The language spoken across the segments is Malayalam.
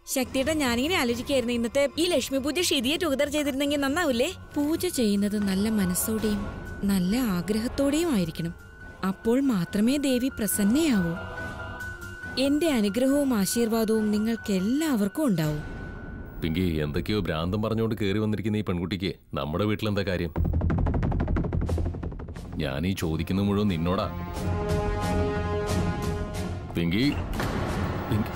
ശക്തിയുടെ ഞാനിങ്ങനെ ആലോചിക്കായിരുന്നു ഇന്നത്തെ ഈ ലക്ഷ്മി പൂജ ഷിതിയെ ടുഗദർ ചെയ്തിരുന്നെങ്കിൽ നന്നാവില്ലേ പൂജ ചെയ്യുന്നത് നല്ല മനസ്സോടെയും നല്ല ആഗ്രഹത്തോടെയും ആയിരിക്കണം അപ്പോൾ മാത്രമേ ദേവി പ്രസന്നയാവൂ എന്റെ അനുഗ്രഹവും ആശീർവാദവും നിങ്ങൾക്ക് എല്ലാവർക്കും ഉണ്ടാവും പിങ്കി എന്തൊക്കെയോ ഭ്രാന്തം പറഞ്ഞുകൊണ്ട് കയറി വന്നിരിക്കുന്ന ഈ പെൺകുട്ടിക്ക് നമ്മുടെ വീട്ടിലെന്താ കാര്യം ഞാൻ ഈ ചോദിക്കുന്നത് മുഴുവൻ നിന്നോടാ പിങ്കി പിങ്കി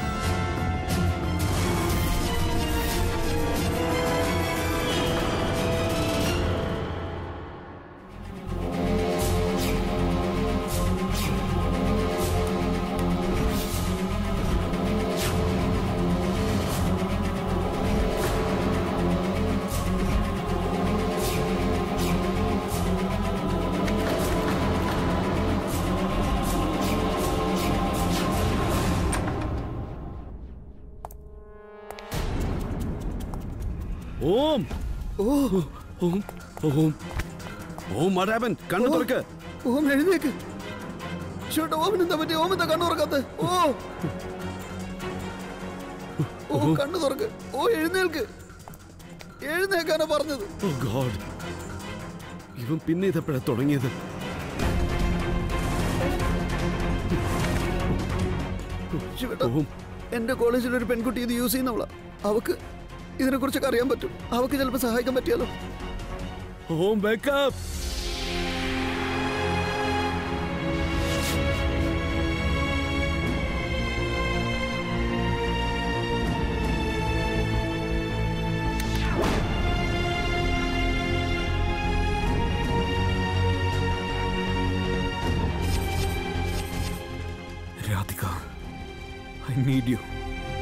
ഓം ഓ ഓം ഓം ഓം മടാബൻ കണ്ണു തുറക്ക് ഓം എഴുന്നേക്ക് ചേട്ടാ ഓമിന് എന്താ പറ്റി ഓം എന്താ കണ്ണു തുറക്കാത്ത ഓ ഓ കണ്ണു തുറക്ക് ഓ എഴുന്നേൽക്ക് എഴുന്നേക്കാനാ പറഞ്ഞത് ഓ ഗോഡ് ഇവൻ പിന്നെ ഇതെപ്പോഴാ തുടങ്ങിയത് ചേട്ടാ ഓം എന്റെ കോളേജിൽ ഒരു പെൺകുട്ടി ഇത് യൂസ് ചെയ്യുന്നവളാ അവക്ക് ഇതിനെ കുറിച്ചൊക്കെ അറിയാൻ പറ്റും അവക്ക് ചിലപ്പോൾ സഹായിക്കാൻ പറ്റിയാലോ Om wake up Radhika I need you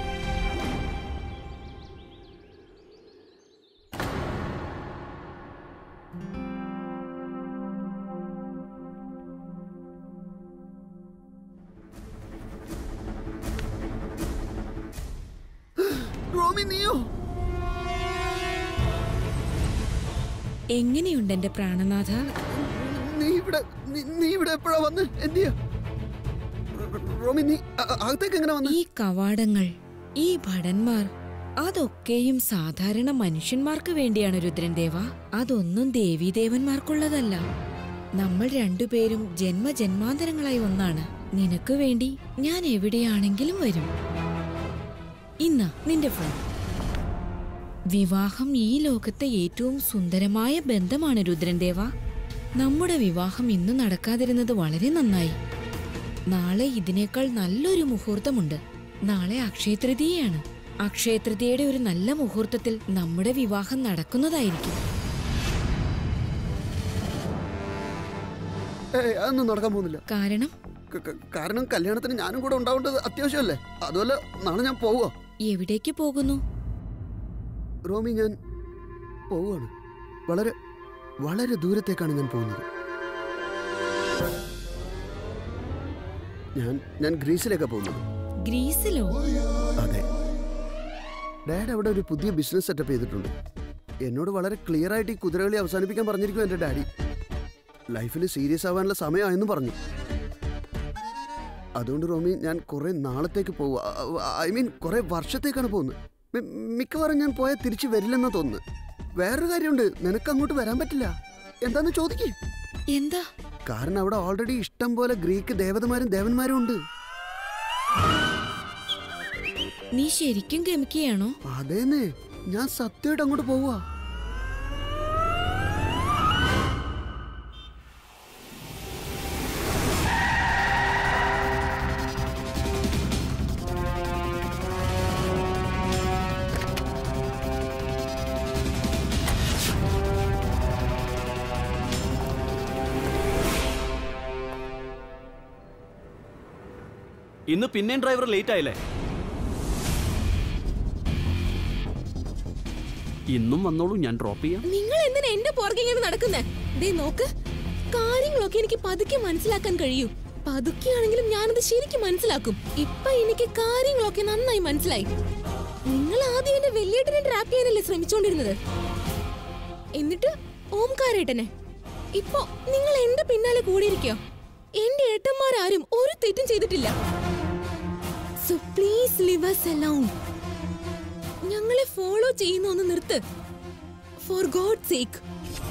Romi നീയോ എങ്ങനെയുണ്ട് എന്റെ പ്രാണനാഥ നീ ഇവിടെ നീ- നീ ഇവിടെ എപ്പോഴാ വന്ന് എന്തിയാ റോമി നീ അ- അ- അകത്തേക്ക് എങ്ങനെ വന്ന് ഈ കവാടങ്ങൾ ഈ ഭടന്മാർ അതൊക്കെയും സാധാരണ മനുഷ്യന്മാർക്ക് വേണ്ടിയാണ് രുദ്രൻ ദേവ അതൊന്നും ദേവീദേവന്മാർക്കുള്ളതല്ല നമ്മൾ രണ്ടുപേരും ജന്മജന്മാന്തരങ്ങളായി ഒന്നാണ് നിനക്ക് വേണ്ടി ഞാൻ എവിടെയാണെങ്കിലും വരും ഇന്ന നിന്റെ ഫോൺ വിവാഹം ഈ ലോകത്തെ ഏറ്റവും സുന്ദരമായ ബന്ധമാണ് രുദ്രൻ ദേവ നമ്മുടെ വിവാഹം ഇന്ന് നടക്കാതിരുന്നത് വളരെ നന്നായി നാളെ ഇതിനേക്കാൾ നല്ലൊരു മുഹൂർത്തമുണ്ട് നാളെ അക്ഷയതൃതീയയാണ് അക്ഷയതൃതീയയുടെ ഒരു നല്ല മുഹൂർത്തത്തിൽ നമ്മുടെ വിവാഹം നടക്കുന്നതായിരിക്കും ഏയ് അതൊന്നും നടക്കാൻ പോകുന്നില്ല കാരണം ക- ക- കാരണം കല്യാണത്തിന് ഞാനും കൂടെ ഉണ്ടാവേണ്ടത് അത്യാവശ്യമല്ലേ അതുമല്ല നാളെ ഞാൻ പോവുക എവിടേക്ക് പോകുന്നു റോമി ഞാൻ പോവുകയാണ് വളരെ വളരെ ദൂരത്തേക്കാണ് ഞാൻ പോകുന്നത് ഞാൻ ഞാൻ ഗ്രീസിലേക്കാണ് പോകുന്നത് ഗ്രീസിലോ അതെ ഡാഡ് അവിടെ ഒരു പുതിയ ബിസിനസ് സെറ്റപ്പ് ചെയ്തിട്ടുണ്ട് എന്നോട് വളരെ ക്ലിയർ ആയിട്ട് ഈ കുതിരകളി അവസാനിപ്പിക്കാൻ പറഞ്ഞിരിക്കും എൻ്റെ ഡാഡി ലൈഫിൽ സീരിയസ് ആവാനുള്ള സമയമായെന്ന് പറഞ്ഞു അതുകൊണ്ട് റോമി ഞാൻ കുറെ നാളത്തേക്ക് പോവുക ഐ മീൻ കുറെ വർഷത്തേക്കാണ് പോകുന്നത് മി- മിക്കവാറും ഞാൻ പോയാൽ തിരിച്ചു വരില്ലെന്നാ തോന്നുന്നു വേറൊരു കാര്യമുണ്ട് നിനക്ക് അങ്ങോട്ട് വരാൻ പറ്റില്ല എന്താന്ന് ചോദിക്കേ എന്താ കാരണം അവിടെ ഓൾറെഡി ഇഷ്ടം പോലെ ഗ്രീക്ക് ദേവതമാരും ദേവന്മാരും ഉണ്ട് നീ ശരിക്കും ഗമിക്കുകയാണോ അതേന്നെ ഞാൻ സത്യമായിട്ട് അങ്ങോട്ട് പോവുക ഇന്ന് പിന്നെയും ഡ്രൈവർ ലേറ്റ് ആയില്ലേ ഇന്നും വന്നോളൂ ഞാൻ ഡ്രോപ്പ് ചെയ്യാം നിങ്ങൾ എന്തിനാ എന്റെ പുറകെ ഇങ്ങനെ നടക്കുന്നേ ദേ നോക്ക് കാര്യങ്ങളൊക്കെ എനിക്ക് പതുക്കെ മനസ്സിലാക്കാൻ കഴിയൂ പതുക്കെയാണെങ്കിലും ഞാനത് ശരിക്കും മനസ്സിലാക്കും ഇപ്പൊ എനിക്ക് കാര്യങ്ങളൊക്കെ നന്നായി മനസ്സിലായി നിങ്ങൾ ആദ്യം എന്റെ വലിയേട്ടനെ ട്രാപ്പ് ചെയ്യാനല്ലേ ശ്രമിച്ചോണ്ടിരുന്നത് എന്നിട്ട് ഓംകാരേട്ടനെ ഇപ്പൊ നിങ്ങൾ എന്റെ പിന്നാലെ കൂടിയിരിക്കോ എന്റെ ഏട്ടന്മാരാരും ഒരു തെറ്റും ചെയ്തിട്ടില്ല so please leave us alone ഞങ്ങളെ ഫോളോ ചെയ്യുന്ന ഒന്ന് നിർത്ത് ഫോർ ഗോഡ് സേക്ക്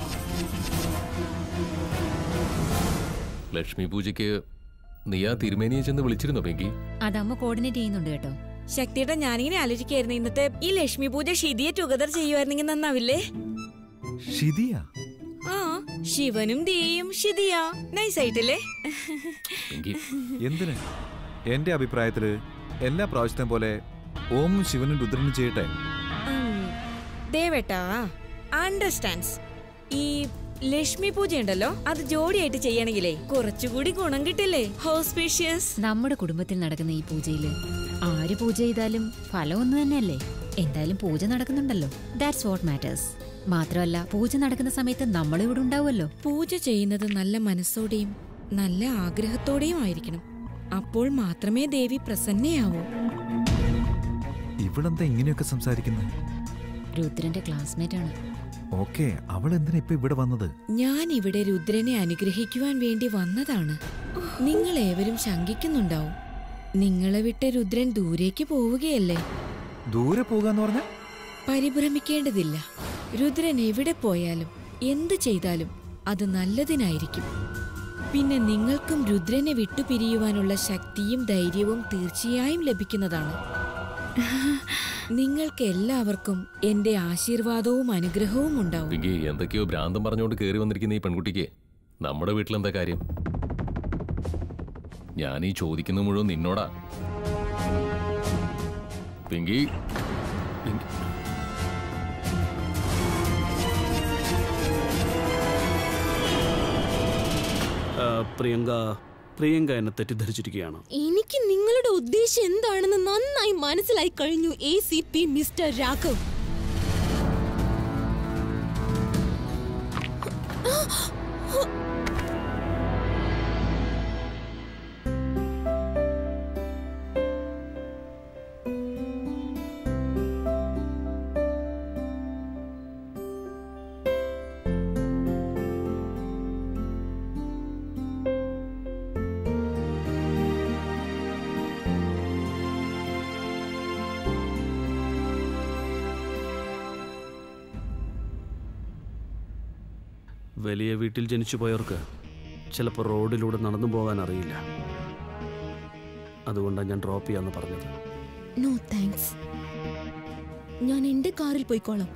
ലക്ഷ്മി പൂജയ്ക്ക് നീ ആ തിരുമേനിയെ ചെന്ന് വിളിച്ചിരുന്നോ പെങ്കി അതമ്മ കോർഡിനേറ്റ് ചെയ്യുന്നുണ്ട് കേട്ടോ ശക്തിയേട്ടാ ഞാനിങ്ങനെ ആലോചിക്കായിരുന്നു ഇന്നത്തെ ഈ ലക്ഷ്മി പൂജ ഷിതിയെ ടുഗദർ ചെയ്യുമായിരുന്നെങ്കിൽ നന്നാവില്ലേ ഷിതിയ ആ ശിവനും ദേയും ഷിതിയാ നൈസായിട്ടില്ലേ പെങ്കി എന്തിന് എന്റെ അഭിപ്രായത്തില് എല്ലാ പ്രാവശ്യത്തെയും പോലെ ഓമും ശിവനും രുദ്രനും ചെയ്യട്ടെ ദേവേട്ടാ അണ്ടർസ്റ്റാൻഡ്സ് ഈ ലക്ഷ്മി പൂജ ഉണ്ടല്ലോ അത് ജോഡിയായിട്ട് ചെയ്യണമെങ്കിലേ കുറച്ചുകൂടി ഗുണം കിട്ടില്ലേ ഹോസ്പീഷ്യസ് നമ്മുടെ കുടുംബത്തിൽ നടക്കുന്ന ഈ പൂജയില് ആര് പൂജ ചെയ്താലും ഫലം ഒന്ന് തന്നെയല്ലേ എന്തായാലും പൂജ നടക്കുന്നുണ്ടല്ലോ ദാറ്റ്സ് വാട്ട് മാറ്റേഴ്സ് മാത്രമല്ല പൂജ നടക്കുന്ന സമയത്ത് നമ്മളും ഇവിടെ ഉണ്ടാവുമല്ലോ പൂജ ചെയ്യുന്നത് നല്ല മനസ്സോടെയും നല്ല ആഗ്രഹത്തോടെയും ആയിരിക്കണം അപ്പോൾ മാത്രമേ ദേവി പ്രസന്നയാവൂ ഇവളെന്താ ഇങ്ങനെയൊക്കെ സംസാരിക്കുന്നത് രുദ്രന്റെ ക്ലാസ്മേറ്റ് ആണ് ഓക്കെ അവൾ എന്തിനാ ഇപ്പൊ ഇവിടെ വന്നത് ഞാൻ ഇവിടെ രുദ്രനെ അനുഗ്രഹിക്കുവാൻ വേണ്ടി വന്നതാണ് നിങ്ങൾ ഏവരും ശങ്കിക്കുന്നുണ്ടാവും നിങ്ങളെ വിട്ട് രുദ്രൻ ദൂരേക്ക് പോവുകയല്ലേ ദൂരെ പോകാന്ന് പറഞ്ഞ പരിഭ്രമിക്കേണ്ടതില്ല രുദ്രൻ എവിടെ പോയാലും എന്ത് ചെയ്താലും അത് നല്ലതിനായിരിക്കും പിന്നെ നിങ്ങൾക്കും രുദ്രനെ വിട്ടുപിരിയുവാനുള്ള ശക്തിയും ധൈര്യവും തീർച്ചയായും ലഭിക്കുന്നതാണ് നിങ്ങൾക്ക് എല്ലാവർക്കും എന്റെ ആശീർവാദവും അനുഗ്രഹവും ഉണ്ടാവും പെങ്കി എന്തൊക്കെയോ ഭ്രാന്തം പറഞ്ഞുകൊണ്ട് കയറി വന്നിരിക്കുന്ന ഈ പെൺകുട്ടിക്ക് നമ്മുടെ വീട്ടിലെന്താ കാര്യം ഞാൻ ഈ ചോദിക്കുന്നത് മുഴുവൻ നിന്നോടാ പിങ്കി പിങ്കി ആ, പ്രിയങ്ക പ്രിയങ്ക എന്നെ തെറ്റിദ്ധരിച്ചിരിക്കുകയാണ് എനിക്ക് നിങ്ങളുടെ ഉദ്ദേശം എന്താണെന്ന് നന്നായി മനസ്സിലായി കഴിഞ്ഞു A C P mister Raghav വലിയ വീട്ടിൽ ജനിച്ചു പോയവർക്ക് ചിലപ്പോൾ റോഡിലൂടെ നടന്നു പോകാൻ അറിയില്ല അതുകൊണ്ടാണ് ഞാൻ ഡ്രോപ്പ് ചെയ്യാന്ന് പറഞ്ഞത് നോ താങ്ക്സ് ഞാൻ എന്റെ കാറിൽ പോയിക്കോളാം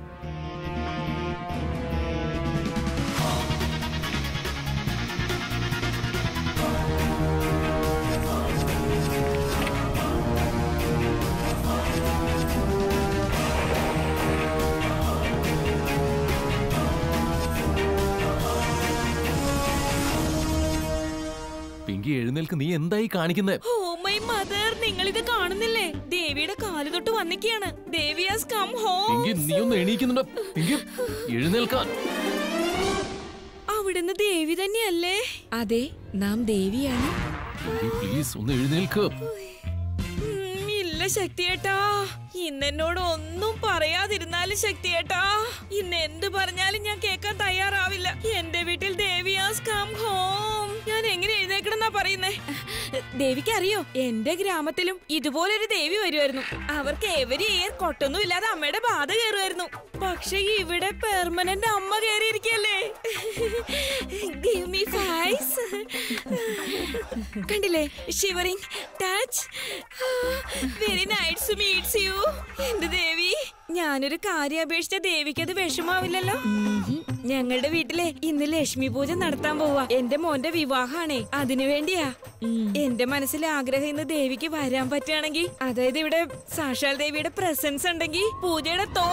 പിങ്കി എഴുന്നേൽക്ക് നീ എന്തായി കാണിക്കുന്നേ ഓ മൈ മദർ നിങ്ങൾ ഇത് കാണുന്നില്ലേ ദേവിയുടെ കാല് തൊട്ട് വന്നിക്കാണ് Devi has come home Pinky നീ ഒന്ന് എണീക്കുന്നുണ്ടോ പിങ്കി എഴുന്നേൽക്കാൻ അവിടുന്ന് ദേവി തന്നെയല്ലേ അതെ നാം ദേവിയാണ് പിങ്കി പ്ലീസ് ഒന്ന് എഴുന്നേൽക്ക് ഉം, ഇല്ല ശക്തിയേട്ടാ ഇന്ന് എന്നോട് ഒന്നും പറയാതിരുന്നാലും ശക്തിയേട്ടാ ഇന്ന് എന്ത് പറഞ്ഞാലും ഞാൻ കേൾക്കാൻ തയ്യാറാവില്ല എന്റെ വീട്ടിൽ ദേവി ഹാസ് കം ഹോം ഞാൻ എങ്ങനെ എഴുന്നേക്കണെന്നാ പറയുന്നേ ദേവിക്ക് അറിയോ എന്റെ ഗ്രാമത്തിലും ഇതുപോലൊരു ദേവി വരുമായിരുന്നു അവർക്ക് എവരി ഇയർ കൊട്ടൊന്നും ഇല്ലാതെ അമ്മയുടെ ബാധ കയറുമായിരുന്നു പക്ഷെ ഇവിടെ പെർമനന്റ് അമ്മ കയറിയിരിക്കല്ലേ ഗിവ് മീ ഫൈസ് കണ്ടില്ലേ shivering touch very nights meets you എന്റെ ദേവി ഞാനൊരു കാര്യം അപേക്ഷിച്ച ദേവിക്ക് അത് വിഷമാവില്ലല്ലോ ഞങ്ങളുടെ വീട്ടിലെ ഇന്ന് ലക്ഷ്മി പൂജ നടത്താൻ പോവാ എന്റെ മോന്റെ വിവാഹാണേ അതിനു വേണ്ടിയാ എന്റെ മനസ്സിലെ ആഗ്രഹം ഇന്ന് ദേവിക്ക് വരാൻ പറ്റുകയാണെങ്കിൽ അതായത് ഇവിടെ സാക്ഷാൽ ദേവിയുടെ പ്രസൻസ് ഉണ്ടെങ്കിൽ പൂജയുടെ തോ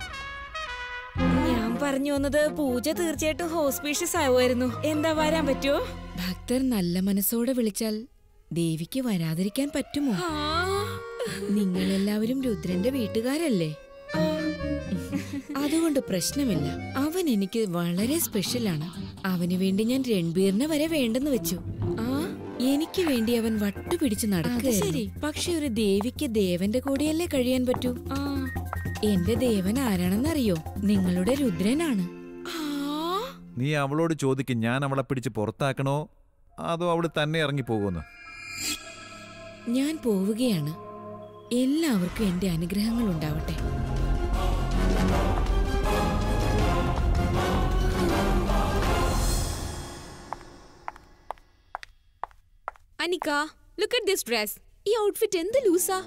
ഞാൻ പറഞ്ഞു വന്നത് പൂജ തീർച്ചയായിട്ടും ഹോസ്പീഷ്യസ് ആവുമായിരുന്നു എന്താ വരാൻ പറ്റുമോ ഭക്തർ നല്ല മനസ്സോടെ വിളിച്ചാൽ ദേവിക്ക് വരാതിരിക്കാൻ പറ്റുമോ നിങ്ങൾ എല്ലാവരും രുദ്രന്റെ വീട്ടുകാരല്ലേ അതുകൊണ്ട് പ്രശ്നമില്ല അവൻ എനിക്ക് വളരെ സ്പെഷ്യലാണ് അവന് വേണ്ടി ഞാൻ രൺബീറിനെ വരെ വേണ്ടെന്ന് വെച്ചു ആ എനിക്ക് വേണ്ടി അവൻ വട്ടുപിടിച്ച് നടക്കുക ശരി പക്ഷെ ഒരു ദേവിക്ക് ദേവന്റെ കൂടെയല്ലേ കഴിയാൻ പറ്റൂ ആ എന്റെ ദേവൻ ആരാണെന്നറിയോ നിങ്ങളുടെ രുദ്രനാണ് ആ നീ അവളോട് ചോദിക്കും ഞാൻ അവളെ പിടിച്ച് പുറത്താക്കണോ അതോ അവള് തന്നെ ഇറങ്ങി പോകുമെന്ന് ഞാൻ പോവുകയാണ് എല്ലാവർക്കും എന്റെ അനുഗ്രഹങ്ങൾ ഉണ്ടാവട്ടെ Anika look at this dress ഈ ഔട്ട്ഫിറ്റ് എന്ത് ലൂസാ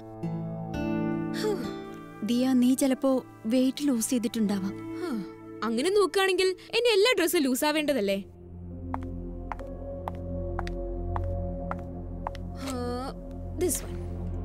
ദിയ നീ ചിലപ്പോ വെയിറ്റ് ലൂസ് ചെയ്തിട്ടുണ്ടാവാം അങ്ങനെ നോക്കുകയാണെങ്കിൽ എന്റെ എല്ലാ ഡ്രസ്സും ലൂസാവേണ്ടതല്ലേ this one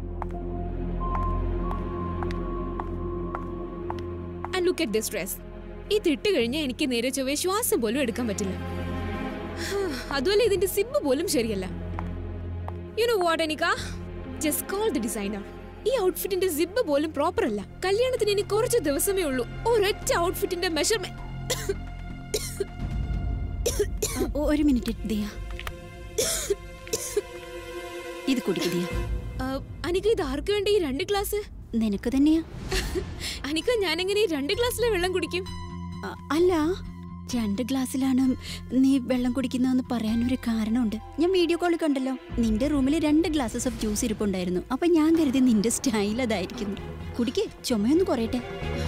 and look at this dress ഇത് ഇട്ട് കഴിഞ്ഞാൽ എനിക്ക് നേരെ ചൊവ്വേ ശ്വാസം പോലും എടുക്കാൻ പറ്റില്ല അതുമല്ല ഇതിന്റെ സിബ് പോലും ശരിയല്ല യു നോ വാട്ട് എനിക്ക ജസ്റ്റ് കോൾ ദി ഡിസൈനർ ഈ ഔട്ട്ഫിറ്റിന്റെ സിബ് പോലും പ്രോപ്പർ അല്ല കല്യാണത്തിന് ഇനി കുറച്ച് ദിവസമേ ഉള്ളൂ ഒരൊറ്റ ഔട്ട്ഫിറ്റിന്റെ മെഷർമെന്റ് ഒ- ഒരു മിനിറ്റ് ദിയ ഇത് കുടിക്ക് ദിയ അനിക ഇത് ആർക്ക് വേണ്ടി ഈ രണ്ട് ഗ്ലാസ് നിനക്ക് തന്നെയാ അനിക ഞാൻ എങ്ങനെ ഈ രണ്ട് ഗ്ലാസ്സിലെ വെള്ളം കുടിക്കും അ- അല്ല രണ്ട് ഗ്ലാസ്സിലാണ് നീ വെള്ളം കുടിക്കുന്നതെന്ന് പറയാനൊരു കാരണമുണ്ട് ഞാൻ വീഡിയോ കോൾ കണ്ടല്ലോ നിന്റെ റൂമിൽ രണ്ട് ഗ്ലാസസ് ഓഫ് ജ്യൂസ് ഇരിപ്പുണ്ടായിരുന്നു അപ്പൊ ഞാൻ കരുതി നിന്റെ സ്റ്റൈൽ അതായിരിക്കുന്നു കുടിക്ക് ചുമയൊന്ന് കുറയട്ടെ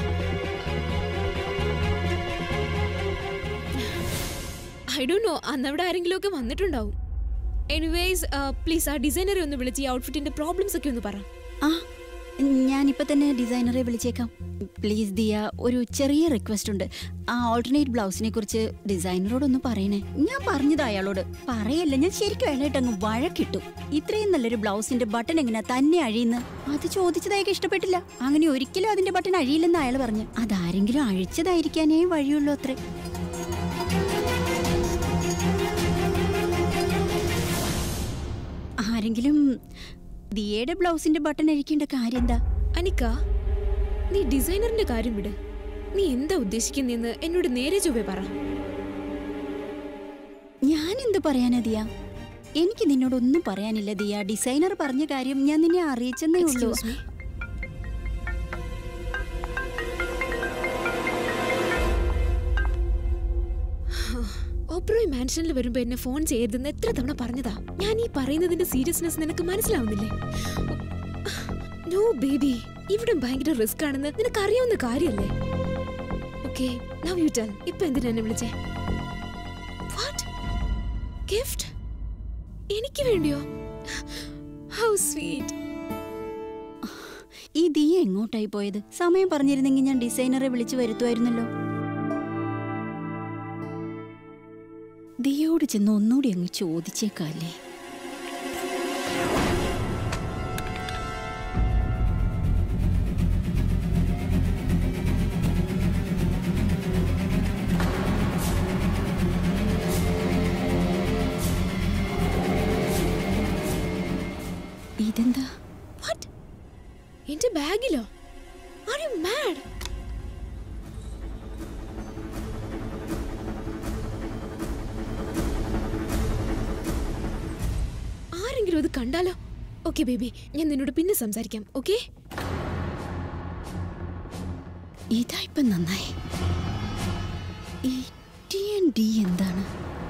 ഐ ഡോ നോ അന്ന് അവിടെ ആരെങ്കിലും ഒക്കെ വന്നിട്ടുണ്ടാവും എനിവേസ് പ്ലീസ് ആ ഡിസൈനറെ ഒന്ന് വിളിച്ച് ഈ ഔട്ട്ഫിറ്റിന്റെ പ്രോബ്ലംസ് ഒക്കെ ഒന്ന് പറ ആ ഞാനിപ്പോ തന്നെ ഡിസൈനറെ വിളിച്ചേക്കാം പ്ലീസ് ദിയ ഒരു ചെറിയ റിക്വസ്റ്റ് ഉണ്ട് ആ ഓൾട്ടർനേറ്റ് ബ്ലൗസിനെ കുറിച്ച് ഡിസൈനറോടൊന്ന് പറയണേ ഞാൻ പറഞ്ഞത് അയാളോട് പറയല്ല ഞാൻ ശരിക്കും അയാളായിട്ട് അങ്ങ് വഴക്കിട്ടു ഇത്രയും നല്ലൊരു ബ്ലൗസിന്റെ ബട്ടൺ എങ്ങനെ തന്നെ അഴിയുന്ന അത് ചോദിച്ചത് അയാൾക്ക് ഇഷ്ടപ്പെട്ടില്ല അങ്ങനെ ഒരിക്കലും അതിന്റെ ബട്ടൺ അഴിയില്ലെന്ന് അയാൾ പറഞ്ഞു അതാരെങ്കിലും അഴിച്ചതായിരിക്കാനേ വഴിയുള്ളൂ അത്രേ ആരെങ്കിലും ദിയയുടെ ബ്ലൗസിന്റെ ബട്ടൺ അഴിക്കേണ്ട കാര്യം എന്താ അനിക നീ ഡിസൈനറിന്റെ കാര്യം വിട് നീ എന്താ ഉദ്ദേശിക്കുന്നതെന്ന് എന്നോട് നേരെ ചൊവ്വേ പറ ഞാൻ എന്ത് പറയാനാ ദിയ എനിക്ക് നിന്നോടൊന്നും പറയാനില്ല ദിയ ഡിസൈനർ പറഞ്ഞ കാര്യം ഞാൻ നിന്നെ അറിയിച്ചെന്നേ ഉള്ളൂ Excuse me. ഓപ്രോയ് മാൻഷനിൽ വരുമ്പോ എന്നെ ഫോൺ ചെയ്യരുതെന്ന് എത്ര തവണ പറഞ്ഞതാ ഞാൻ ഈ പറയുന്നതിന്റെ സീരിയസ്നെസ് നിനക്ക് മനസ്സിലാവുന്നില്ലേ നോ ബേബി ഇവിടെ ഭയങ്കര റിസ്ക് ആണെന്ന് നിനക്ക് അറിയാവുന്ന കാര്യല്ലേ ഓക്കെ നവ് യു ടെൽ ഇപ്പൊ എന്തിനാ എന്നെ വിളിച്ചേ വാട്ട് ഗിഫ്റ്റ് എനിക്ക് വേണ്ടിയോ ഹൗ സ്വീറ്റ് ഈ ദിയ എങ്ങോട്ടായി പോയത് സമയം പറഞ്ഞിരുന്നെങ്കിൽ ഞാൻ ഡിസൈനറെ വിളിച്ചു വരുത്തുമായിരുന്നല്ലോ ദിയയോട് ചെന്ന് ഒന്നുകൂടി അങ്ങ് ചോദിച്ചേക്കാല്ലേ ഇതെന്താ വാട്ട് എന്റെ ബാഗിലോ ആർ യു മാഡ് ആരെങ്കിലും അത് കണ്ടാലോ ഓക്കെ ബേബി ഞാൻ നിന്നോട് പിന്നെ സംസാരിക്കാം ഓക്കെ ഇതാ ഇപ്പൊ നന്നായി ഈ ടി എൻ ഡി എന്താണ്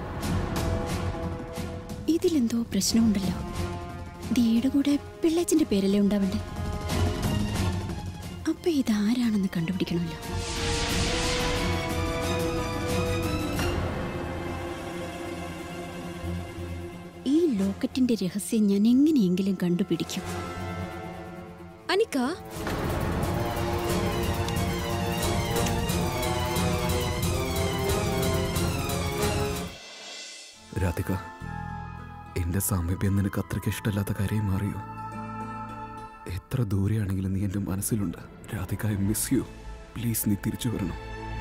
ഇതിലെന്തോ പ്രശ്നമുണ്ടല്ലോ ദിയുടെ കൂടെ പിള്ളേച്ചന്റെ പേരല്ലേ ഉണ്ടാവണ്ടേ അപ്പൊ ഇതാരാണെന്ന് കണ്ടുപിടിക്കണമല്ലോ ഈ ലോക്കറ്റിന്റെ രഹസ്യം ഞാൻ എങ്ങനെയെങ്കിലും കണ്ടുപിടിക്കും അനിക്ക രാധിക എന്റെ സാമീപ്യം നിനക്ക് അത്രയ്ക്ക് ഇഷ്ടമല്ലാത്ത കാര്യം മാറിയോ എത്ര ദൂരെയാണെങ്കിലും നീ എൻ്റെ മനസ്സിലുണ്ട് Radhika I miss you please നീ തിരിച്ചു വരണം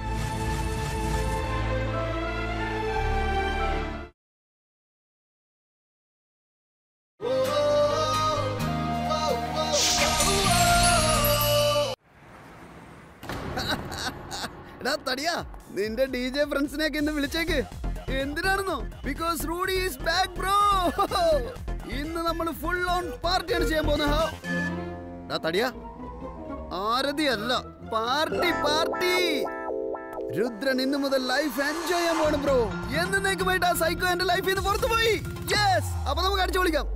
എടാ തടിയാ നിന്റെ ഡി ജെ ഫ്രണ്ട്സിനെയൊക്കെ ഇന്ന് വിളിച്ചേക്ക് എന്തിനാണെന്നോ because Rudy is back bro ഇന്ന് നമ്മൾ ഫുൾ ഓൺ പാർട്ടിയാണ് ചെയ്യാൻ പോകുന്നത് എടാ തടിയാ ആരതി അല്ല പാർട്ടി പാർട്ടി രുദ്രൻ ഇന്ന് മുതൽ ലൈഫ് എൻജോയ് ചെയ്യാൻ പോകണം ബ്രോ എന്നേക്കുമായിട്ട് ആ സൈക്കോ എന്റെ ലൈഫിൽ നിന്ന് പുറത്തു പോയി യെസ് അപ്പൊ നമുക്ക് അടിച്ചു വിളിക്കാം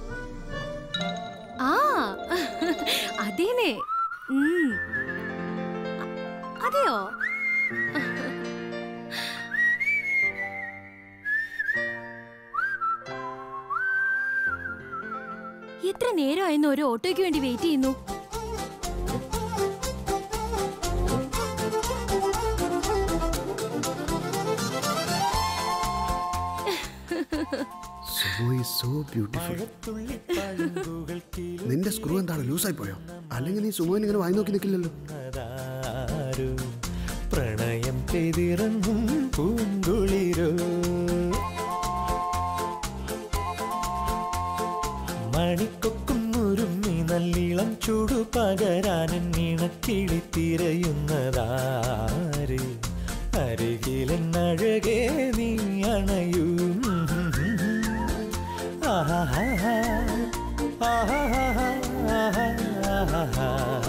ആ അതേനെ ഉം. അതെയോ എത്ര നേരമായിരുന്നു ഒരു ഓട്ടോയ്ക്ക് വേണ്ടി വെയിറ്റ് ചെയ്യുന്നു സുമോ ഈസ് സോ ബ്യൂട്ടിഫുൾ നിന്റെ സ്ക്രൂ എന്താണ് ലൂസായി പോയോ അല്ലെങ്കിൽ നീ സുമോയിന് ഇങ്ങനെ വായി നോക്കി നിൽക്കില്ലല്ലോ ആരു പ്രണയം പെയ്തിറങ്ങും പൂങ്കുളിരോ മണിക്കൊക്കും ഒരുമ്മി നല്ലിളം ചൂടു പകരാനൻ ഇണക്കിളി തിരയുന്നതാര് അരികിലെന്നഴകേ നീ അണയൂ ആഹാ ആഹാ ആഹാ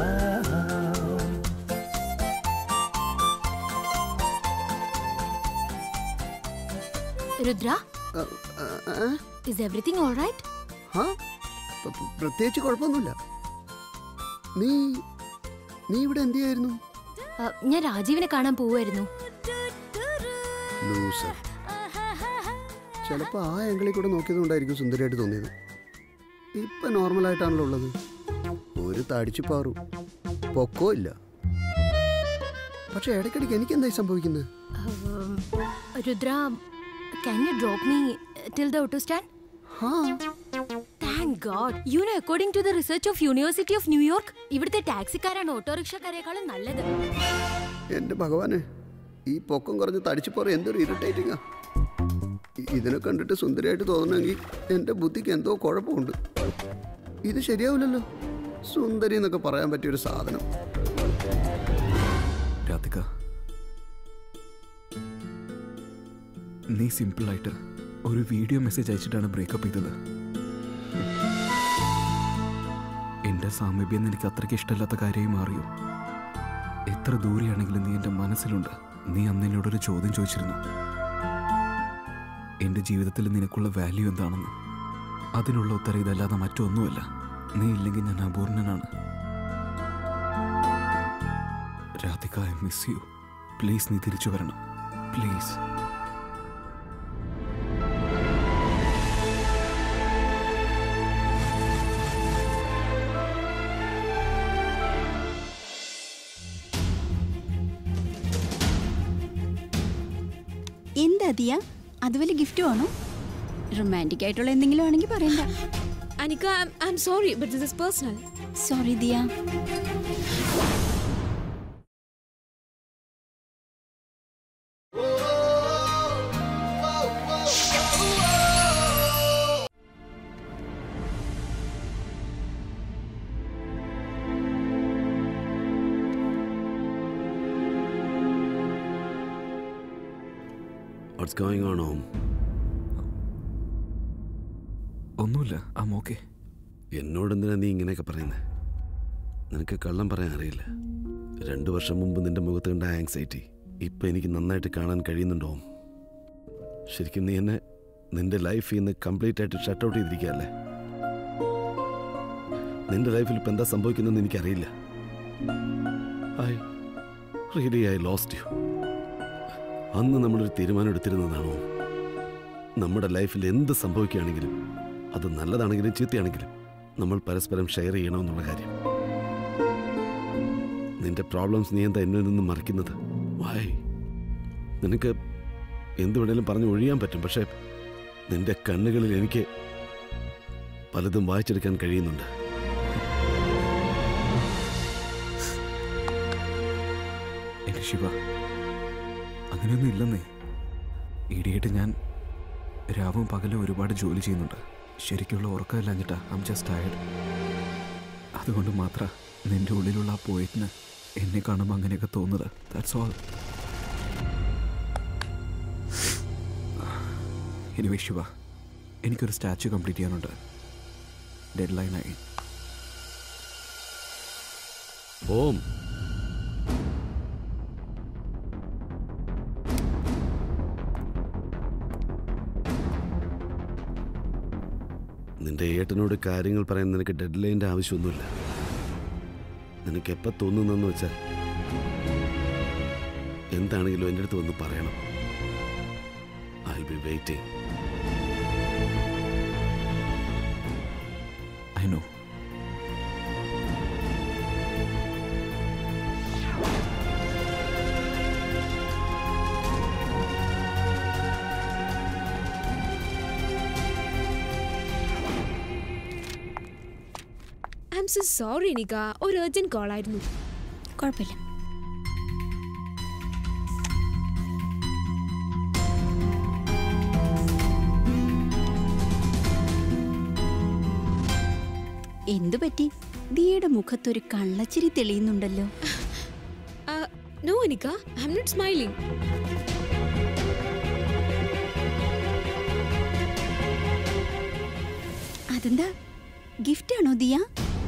Rudra is everything all right ആ പ- പ- പ്രത്യേകിച്ച് കുഴപ്പമൊന്നുമില്ല നീ നീ ഇവിടെ എന്ത് ചെയ്യായിരുന്നു ഞാൻ രാജീവിനെ കാണാൻ പോവായിരുന്നു ലൂസർ ചിലപ്പോൾ ആ ആംഗിളിൽ കൂടെ നോക്കിയതുകൊണ്ടായിരിക്കും സുന്ദരിയായിട്ട് തോന്നിയത് ഇപ്പൊ നോർമലായിട്ടാണല്ലോ ഉള്ളത് ഒരു തടിച്ചു പാറു പൊക്കോ ഇല്ല പക്ഷെ ഇടയ്ക്കിടയ്ക്ക് എനിക്ക് എന്തായി സംഭവിക്കുന്നത് Rudra can you drop me till the auto stand thank God you know according to the research of university of New York ഇവിടുത്തെ ടാക്സിക്കാരാണ് ഓട്ടോറിക്ഷക്കാരെക്കാളും നല്ലത് എന്റെ ഭഗവാനെ ഈ പൊക്കം കുറഞ്ഞ് തടിച്ചു പോറ എന്തൊരു ഇറിറ്റേറ്റിംഗാ ഇ- ഇതിനെ കണ്ടിട്ട് സുന്ദരിയായിട്ട് തോന്നണമെങ്കിൽ എന്റെ ബുദ്ധിക്ക് എന്തോ കുഴപ്പമുണ്ട് ഇത് ശരിയാവില്ലല്ലോ സുന്ദരി എന്നൊക്കെ പറയാൻ പറ്റിയ ഒരു സാധനം രാധിക നീ സിമ്പിളായിട്ട് ഒരു വീഡിയോ മെസ്സേജ് അയച്ചിട്ടാണ് ബ്രേക്കപ്പ് ചെയ്തത് എന്റെ സാമീപ്യം നിനക്ക് അത്രയ്ക്ക് ഇഷ്ടമില്ലാത്ത കാര്യമായി മാറിയോ എത്ര ദൂരെയാണെങ്കിലും നീ എൻ്റെ മനസ്സിലുണ്ട് നീ അന്ന് എന്നോടൊരു ചോദ്യം ചോദിച്ചിരുന്നു എൻ്റെ ജീവിതത്തിൽ നിനക്കുള്ള വാല്യൂ എന്താണെന്ന് അതിനുള്ള ഉത്തരം ഇതല്ലാതെ മറ്റൊന്നുമല്ല നീ ഇല്ലെങ്കിൽ ഞാൻ അപൂർണനാണ് Radhika I miss you please നീ തിരിച്ചു വരണം പ്ലീസ് എന്താ ദിയ അത് വല്ല ഗിഫ്റ്റ് ആണോ റൊമാൻറ്റിക് ആയിട്ടുള്ള എന്തെങ്കിലും ആണെങ്കിൽ പറയണ്ട Anika I'm sorry but this is personal sorry Diya what's going on home ഒന്നുമില്ല ആം ഓക്കെ എന്നോട് എന്തിനാ നീ ഇങ്ങനെയൊക്കെ പറയുന്നത് നിനക്ക് കള്ളം പറയാൻ അറിയില്ല രണ്ടു വർഷം മുമ്പ് നിന്റെ മുഖത്ത് കണ്ട ആങ്സൈറ്റി ഇപ്പം എനിക്ക് നന്നായിട്ട് കാണാൻ കഴിയുന്നുണ്ടോ ശരിക്കും നീ എന്നെ നിന്റെ ലൈഫിൽ നിന്ന് കംപ്ലീറ്റ് ആയിട്ട് ഷട്ട് ഔട്ട് ചെയ്തിരിക്കുകയല്ലേ നിന്റെ ലൈഫിൽ ഇപ്പം എന്താ സംഭവിക്കുന്നതെന്ന് എനിക്കറിയില്ല I really I lost you അന്ന് നമ്മളൊരു തീരുമാനം എടുത്തിരുന്നതാണോ നമ്മുടെ ലൈഫിൽ എന്ത് സംഭവിക്കുകയാണെങ്കിലും അത് നല്ലതാണെങ്കിലും ചീത്തയാണെങ്കിലും നമ്മൾ പരസ്പരം ഷെയർ ചെയ്യണമെന്നുള്ള കാര്യം നിന്റെ പ്രോബ്ലംസ് നീ എന്താ എന്നിൽ നിന്ന് മറിക്കുന്നത് വായ് നിനക്ക് എന്ത് വേണേലും പറഞ്ഞ് ഒഴിയാൻ പറ്റും പക്ഷേ നിന്റെ കണ്ണുകളിൽ എനിക്ക് പലതും വായിച്ചെടുക്കാൻ കഴിയുന്നുണ്ട് എൻ്റെ ശിവ അങ്ങനെയൊന്നും ഇല്ലെന്നേ ഈടിയായിട്ട് ഞാൻ രാവും പകലും ഒരുപാട് ജോലി ചെയ്യുന്നുണ്ട് ശരിക്കുള്ള ഉറക്കമില്ലാഞ്ഞിട്ടാ ഐം ജസ്റ്റ് ടയർഡ് അതുകൊണ്ട് മാത്രം നിന്റെ ഉള്ളിലുള്ള ആ പോയിട്ടിന് എന്നെ കാണുമ്പോൾ അങ്ങനെയൊക്കെ തോന്നുന്നത് ദാറ്റ്സ് ഓൾ ഇനി ശിവ എനിക്കൊരു സ്റ്റാച്ചു കംപ്ലീറ്റ് ചെയ്യാനുണ്ട് ഡെഡ് ലൈനായി ഓം നിന്റെ ഏട്ടനോട് കാര്യങ്ങൾ പറയാൻ നിനക്ക് ഡെഡ് ലൈൻ്റെ ആവശ്യമൊന്നുമില്ല നിനക്ക് എപ്പോൾ തോന്നുന്നെന്ന് വെച്ചാൽ എന്താണെങ്കിലും എൻ്റെ അടുത്ത് വന്ന് പറയണം I be waiting I know I'm so sorry Nika ഒരു അർജന്റ് കോൾ ആയിരുന്നു കുഴപ്പമില്ല എന്തു പറ്റി ദിയയുടെ മുഖത്തൊരു കള്ളച്ചിരി തെളിയുന്നുണ്ടല്ലോ no Nika I'm not smiling അതെന്താ ഗിഫ്റ്റ് ആണോ ദിയ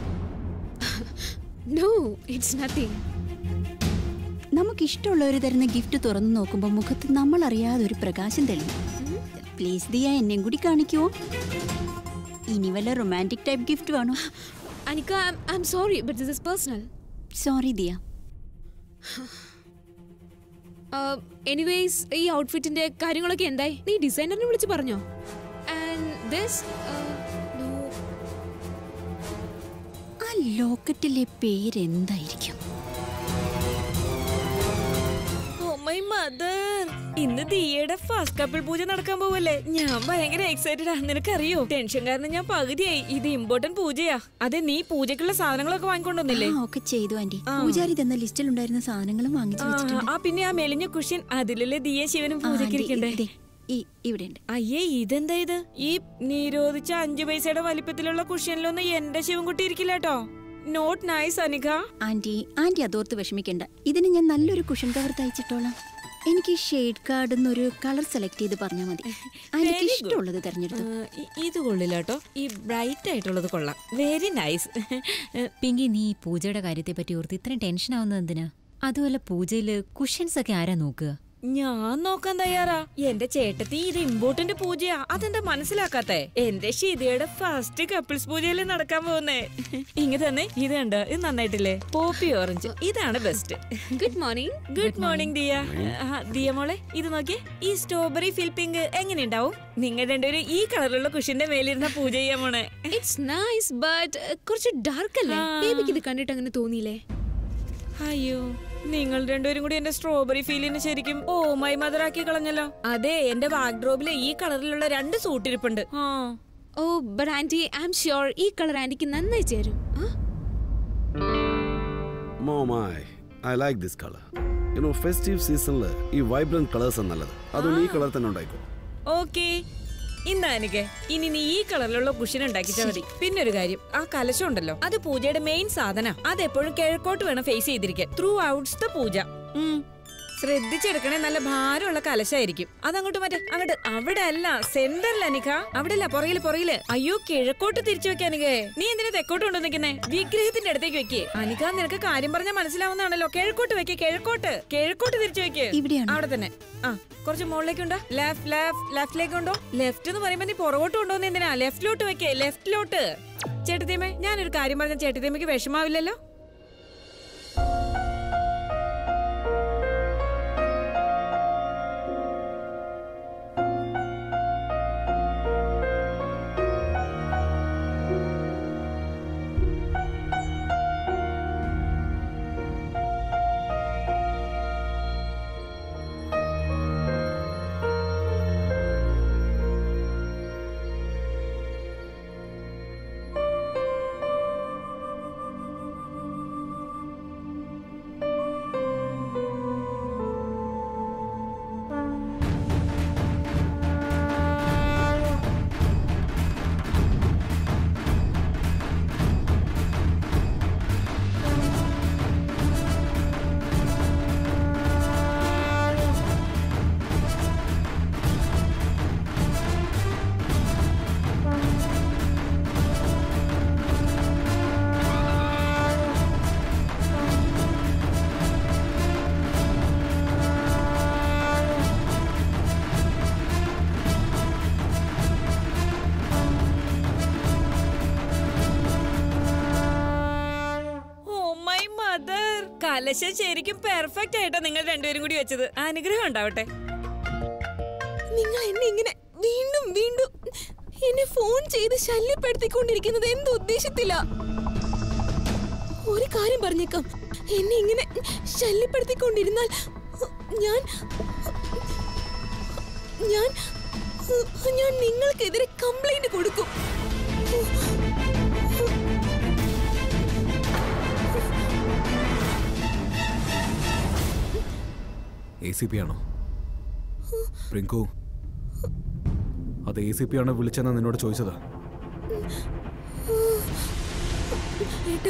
നോ ഇറ്റ്സ് നത്തിങ് നമുക്ക് ഇഷ്ടമുള്ളവർ തരുന്ന ഗിഫ്റ്റ് തുറന്നു നോക്കുമ്പോൾ മുഖത്ത് നമ്മൾ അറിയാതെ ഒരു പ്രകാശം തെളിയും പ്ലീസ് ദിയ എന്നെയും കൂടി കാണിക്കുവോ ഇനി വല്ല റൊമാൻറ്റിക് ടൈപ്പ് ഗിഫ്റ്റ് വേണോ Anika I'm sorry but this is personal sorry Diya anyways ഈ ഔട്ട്ഫിറ്റിന്റെ കാര്യങ്ങളൊക്കെ എന്തായി നീ ഡിസൈനറിനെ വിളിച്ച് പറഞ്ഞോ ആൻഡ് ദിസ് ആ ലോക്കറ്റിലെ പേരെന്തായിരിക്കും ഓ മൈ മദർ ഇന്ന് ദിയയുടെ ഫസ്റ്റ് കപ്പിൾ പൂജ നടക്കാൻ പോവല്ലേ ഞാൻ ഭയങ്കര എക്സൈറ്റഡ് ആ നിനക്കറിയോ ടെൻഷൻ കാരണം ഞാൻ പകുതിയായി ഇത് ഇമ്പോർട്ടന്റ് പൂജയാ അതെ നീ പൂജക്കുള്ള സാധനങ്ങളൊക്കെ വാങ്ങിക്കൊണ്ടുവന്നില്ലേ ആ, ഒക്കെ ചെയ്തു ആന്റി പൂജാരി തന്ന ലിസ്റ്റിൽ ഉണ്ടായിരുന്ന സാധനങ്ങളും വാങ്ങിച്ചു ആ, വെച്ചിട്ടുണ്ട് ആ പിന്നെ ആ മെലിഞ്ഞ കുഷ്യൻ അതിലല്ലേ ദിയ ശിവനും ആ, പൂജയ്ക്ക് ആന്റി, ഇരിക്കണ്ടേ ദേ, ഈ ഇവിടെ ഉണ്ട് അയ്യേ ഇതെന്താ ഇത് ഈ നിരോധിച്ച അഞ്ചു പൈസയുടെ വലിപ്പത്തിലുള്ള കുഷ്യനിലൊന്നും എന്റെ ശിവൻകുട്ടി ഇരിക്കില്ല കേട്ടോ not nice Anika aunty aunty അതോർത്ത് വിഷമിക്കണ്ട ഇതിന് ഞാൻ നല്ലൊരു കുഷൻ കവർ തയ്ച്ചിട്ടോളാം എനിക്ക് ഷെയ്ഡ് കാർഡ് എന്നൊരു കളർ സെലക്ട് ചെയ്ത് പറഞ്ഞാൽ മതി ആന്റിക്ക് Very good. ഇഷ്ടമുള്ളത് തിരഞ്ഞെടുത്തു ആ, ഇ- ഇത് കൊള്ളില്ല കേട്ടോ ഈ ബ്രൈറ്റ് ആയിട്ടുള്ളത് കൊള്ളാം വെരി നൈസ് പിങ്കി നീ ഈ പൂജയുടെ കാര്യത്തെ പറ്റി ഓർത്ത് ഇത്രയും ടെൻഷൻ ആവുന്നത് എന്തിനാ അതുമല്ല പൂജയില് കുഷ്യൻസ് ഒക്കെ ആരാ നോക്കുക ഞാൻ നോക്കാൻ തയ്യാറാ എന്റെ ചേട്ടത്തി ഇത് ഇമ്പോർട്ടന്റ് പൂജയാ അതെന്താ മനസ്സിലാക്കാത്തെ എന്റെ ഷിതയുടെ ഫസ്റ്റ് കപ്പിൾസ് പൂജയല്ലേ നടക്കാൻ പോകുന്നേ ഇങ്ങ തന്നെ ഇത് കണ്ടോ ഇത് നന്നായിട്ടില്ലേ പോപ്പി ഓറഞ്ച് ഇതാണ് best good morning good morning Diya ആ, ദിയ മോളെ ഇത് നോക്കിയേ ഈ സ്ട്രോബെറി ഫിൽ പിങ്ക് എങ്ങനെയുണ്ടാവും നിങ്ങൾ രണ്ടുപേരും ഈ കളറുള്ള കുഷിന്റെ മേലിരുന്ന പൂജ ചെയ്യാൻ പോണേ ഇറ്റ്സ് നൈസ് ബട്ട് കുറച്ച് ഡാർക്ക് അല്ലേ ബേബിക്ക് ഇത് കണ്ടിട്ട് അങ്ങനെ തോന്നിയില്ലേ അയ്യോ നിങ്ങൾ രണ്ടുപേരും കൂടി എന്റെ സ്ട്രോബെറി ഫീലിന് ശരിക്കും ഓ മൈ മദർ ആക്കി കളഞ്ഞല്ലോ അതെ എന്റെ വാഗ്ഡ്രോബില് ഈ കളറിലുള്ള രണ്ട് സൂട്ട് ഇരിപ്പുണ്ട് ആ oh but aunty I'm sure ഈ കളർ ആന്റിക്ക് നന്നായി ചേരും ആ? മോമായി I like this colour you know festive സീസണിൽ ഈ വൈബ്രന്റ് കളേഴ്സ് നല്ലത് അതുകൊണ്ട് ഈ കളർ തന്നെ ഉണ്ടായിക്കോ ഓക്കേ ഇന്നാ എനിക്ക് ഇനി നീ ഈ കളറിലുള്ള കുഷൻ ഉണ്ടാക്കിച്ചാ മതി പിന്നെ ഒരു കാര്യം ആ കലശം ഉണ്ടല്ലോ അത് പൂജയുടെ മെയിൻ സാധന അത് എപ്പോഴും കിഴക്കോട്ട് വേണം ഫേസ് ചെയ്തിരിക്കാൻ ത്രൂ ഔട്ട്സ് ദ പൂജ ഉം. ശ്രദ്ധിച്ചെടുക്കണേ നല്ല ഭാരമുള്ള കലശായിരിക്കും അതങ്ങോട്ട് മറ്റേ അങ്ങോട്ട് അവിടെ അല്ല സെന്ററിൽ അനിക അവിടെ അല്ല പുറകില് പുറകില് അയ്യോ കിഴക്കോട്ട് തിരിച്ചു വെക്കാൻ അനികേ നീ എന്തിനാ തെക്കോട്ട് കൊണ്ടു നിൽക്കുന്നേ വിഗ്രഹത്തിന്റെ അടുത്തേക്ക് വെക്കേ അനിക നിനക്ക് കാര്യം പറഞ്ഞാൽ മനസ്സിലാവുന്നതാണല്ലോ കിഴക്കോട്ട് വെക്കേ കിഴക്കോട്ട് കിഴക്കോട്ട് തിരിച്ചു വെക്കേ ഇവിടെയാണോ? അവിടെ തന്നെ ആ കുറച്ച് മുകളിലേക്ക് ഉണ്ടോ ലെഫ്റ്റ് ലെഫ്റ്റ് ലെഫ്റ്റിലേക്ക് ഉണ്ടോ ലെഫ്റ്റ് എന്ന് പറയുമ്പോ നീ പുറകോട്ട് കൊണ്ടുവന്ന എന്തിനാ ലെഫ്റ്റിലോട്ട് വെക്കേ ലെഫ്റ്റിലോട്ട് ചേട്ടത്തിയമ്മേ ഞാനൊരു കാര്യം പറഞ്ഞ ചേട്ടത്തിയമ്മയ്ക്ക് വിഷമാവില്ലല്ലോ കലശം ശരിക്കും പെർഫെക്റ്റ് ആയിട്ടാ നിങ്ങൾ രണ്ടുപേരും കൂടി വെച്ചത് അനുഗ്രഹം ഉണ്ടാവട്ടെ നിങ്ങൾ എന്നെ ഇങ്ങനെ വീണ്ടും വീണ്ടും എന്നെ ഫോൺ ചെയ്ത് ശല്യപ്പെടുത്തിക്കൊണ്ടിരിക്കുന്നത് എന്ത് ഉദ്ദേശത്തില ഒരു കാര്യം പറഞ്ഞേക്കാം എന്നെ ഇങ്ങനെ ശല്യപ്പെടുത്തിക്കൊണ്ടിരുന്നാൽ ഞാൻ ഞാൻ ഞാൻ നിങ്ങൾക്കെതിരെ കംപ്ലൈന്റ് കൊടുക്കും എ സി പി ആണോ പ്രിങ്കു അത് എ സി പി ആണോ വിളിച്ചെന്നാ നിന്നോട് ചോദിച്ചതാ ഏട്ടാ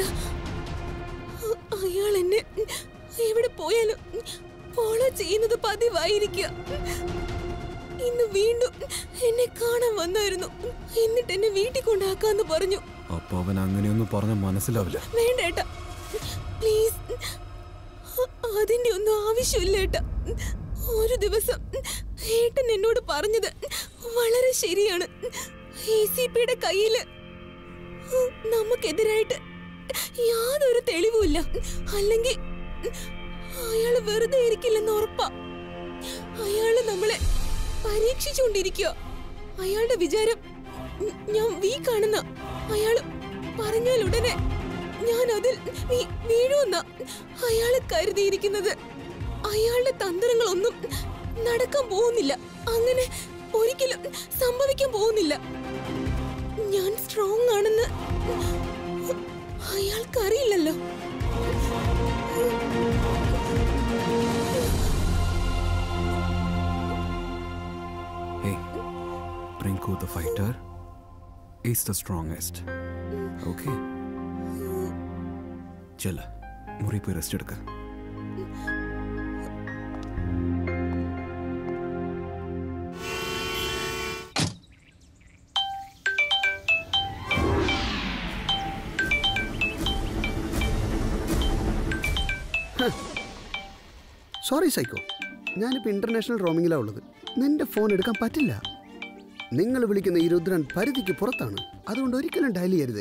അയാൾ എന്നെ എവിടെ പോയാലും ഫോളോ ചെയ്യുന്നത് പതിവായിരിക്കുക ഇന്ന് വീണ്ടും എന്നെ കാണാൻ വന്നായിരുന്നു എന്നിട്ട് എന്നെ വീട്ടിൽ കൊണ്ടാക്കാന്ന് പറഞ്ഞു അപ്പൊ അവൻ അങ്ങനെയൊന്നും പറഞ്ഞ മനസ്സിലാവില്ല വേണ്ട ഏട്ടാ പ്ലീസ് അതിന്റെ ഒന്നും ആവശ്യമില്ല ഏട്ടാ ഒരു ദിവസം ഏട്ടൻ എന്നോട് പറഞ്ഞത് വളരെ ശരിയാണ് എ സി പിയുടെ കയ്യില് നമുക്കെതിരായിട്ട് യാതൊരു തെളിവുമില്ല അല്ലെങ്കിൽ അയാള് വെറുതെ ഇരിക്കില്ലെന്ന് ഉറപ്പാ അയാള് നമ്മളെ പരീക്ഷിച്ചുകൊണ്ടിരിക്കുക അയാളുടെ വിചാരം ഉം, ഞാൻ വീക്കാണെന്ന അയാള് പറഞ്ഞാൽ ഉടനെ ഞാൻ അതിൽ വീ- വീഴുമെന്ന അയാള് കരുതിയിരിക്കുന്നത് അയാളുടെ തന്ത്രങ്ങളൊന്നും നടക്കാൻ പോകുന്നില്ല അങ്ങനെ ഒരിക്കലും സംഭവിക്കാൻ പോകുന്നില്ല ഞാൻ സ്ട്രോങ് ആണെന്ന് അയാൾക്കറിയില്ലല്ലോ Hey, Prinku the fighter is the strongest. Okay? ചെല്ല മുറി പോയി റെസ്റ്റ് എടുക്ക സോറി സൈക്കോ ഞാനിപ്പോൾ ഇന്റർനാഷണൽ റോമിങ്ങിലാണ് ഉള്ളത് നിന്റെ ഫോൺ എടുക്കാൻ പറ്റില്ല നിങ്ങൾ വിളിക്കുന്ന ഈ രുദ്രൻ പരിധിക്ക് പുറത്താണ് അതുകൊണ്ട് ഒരിക്കലും ഡയൽ ചെയ്യരുത്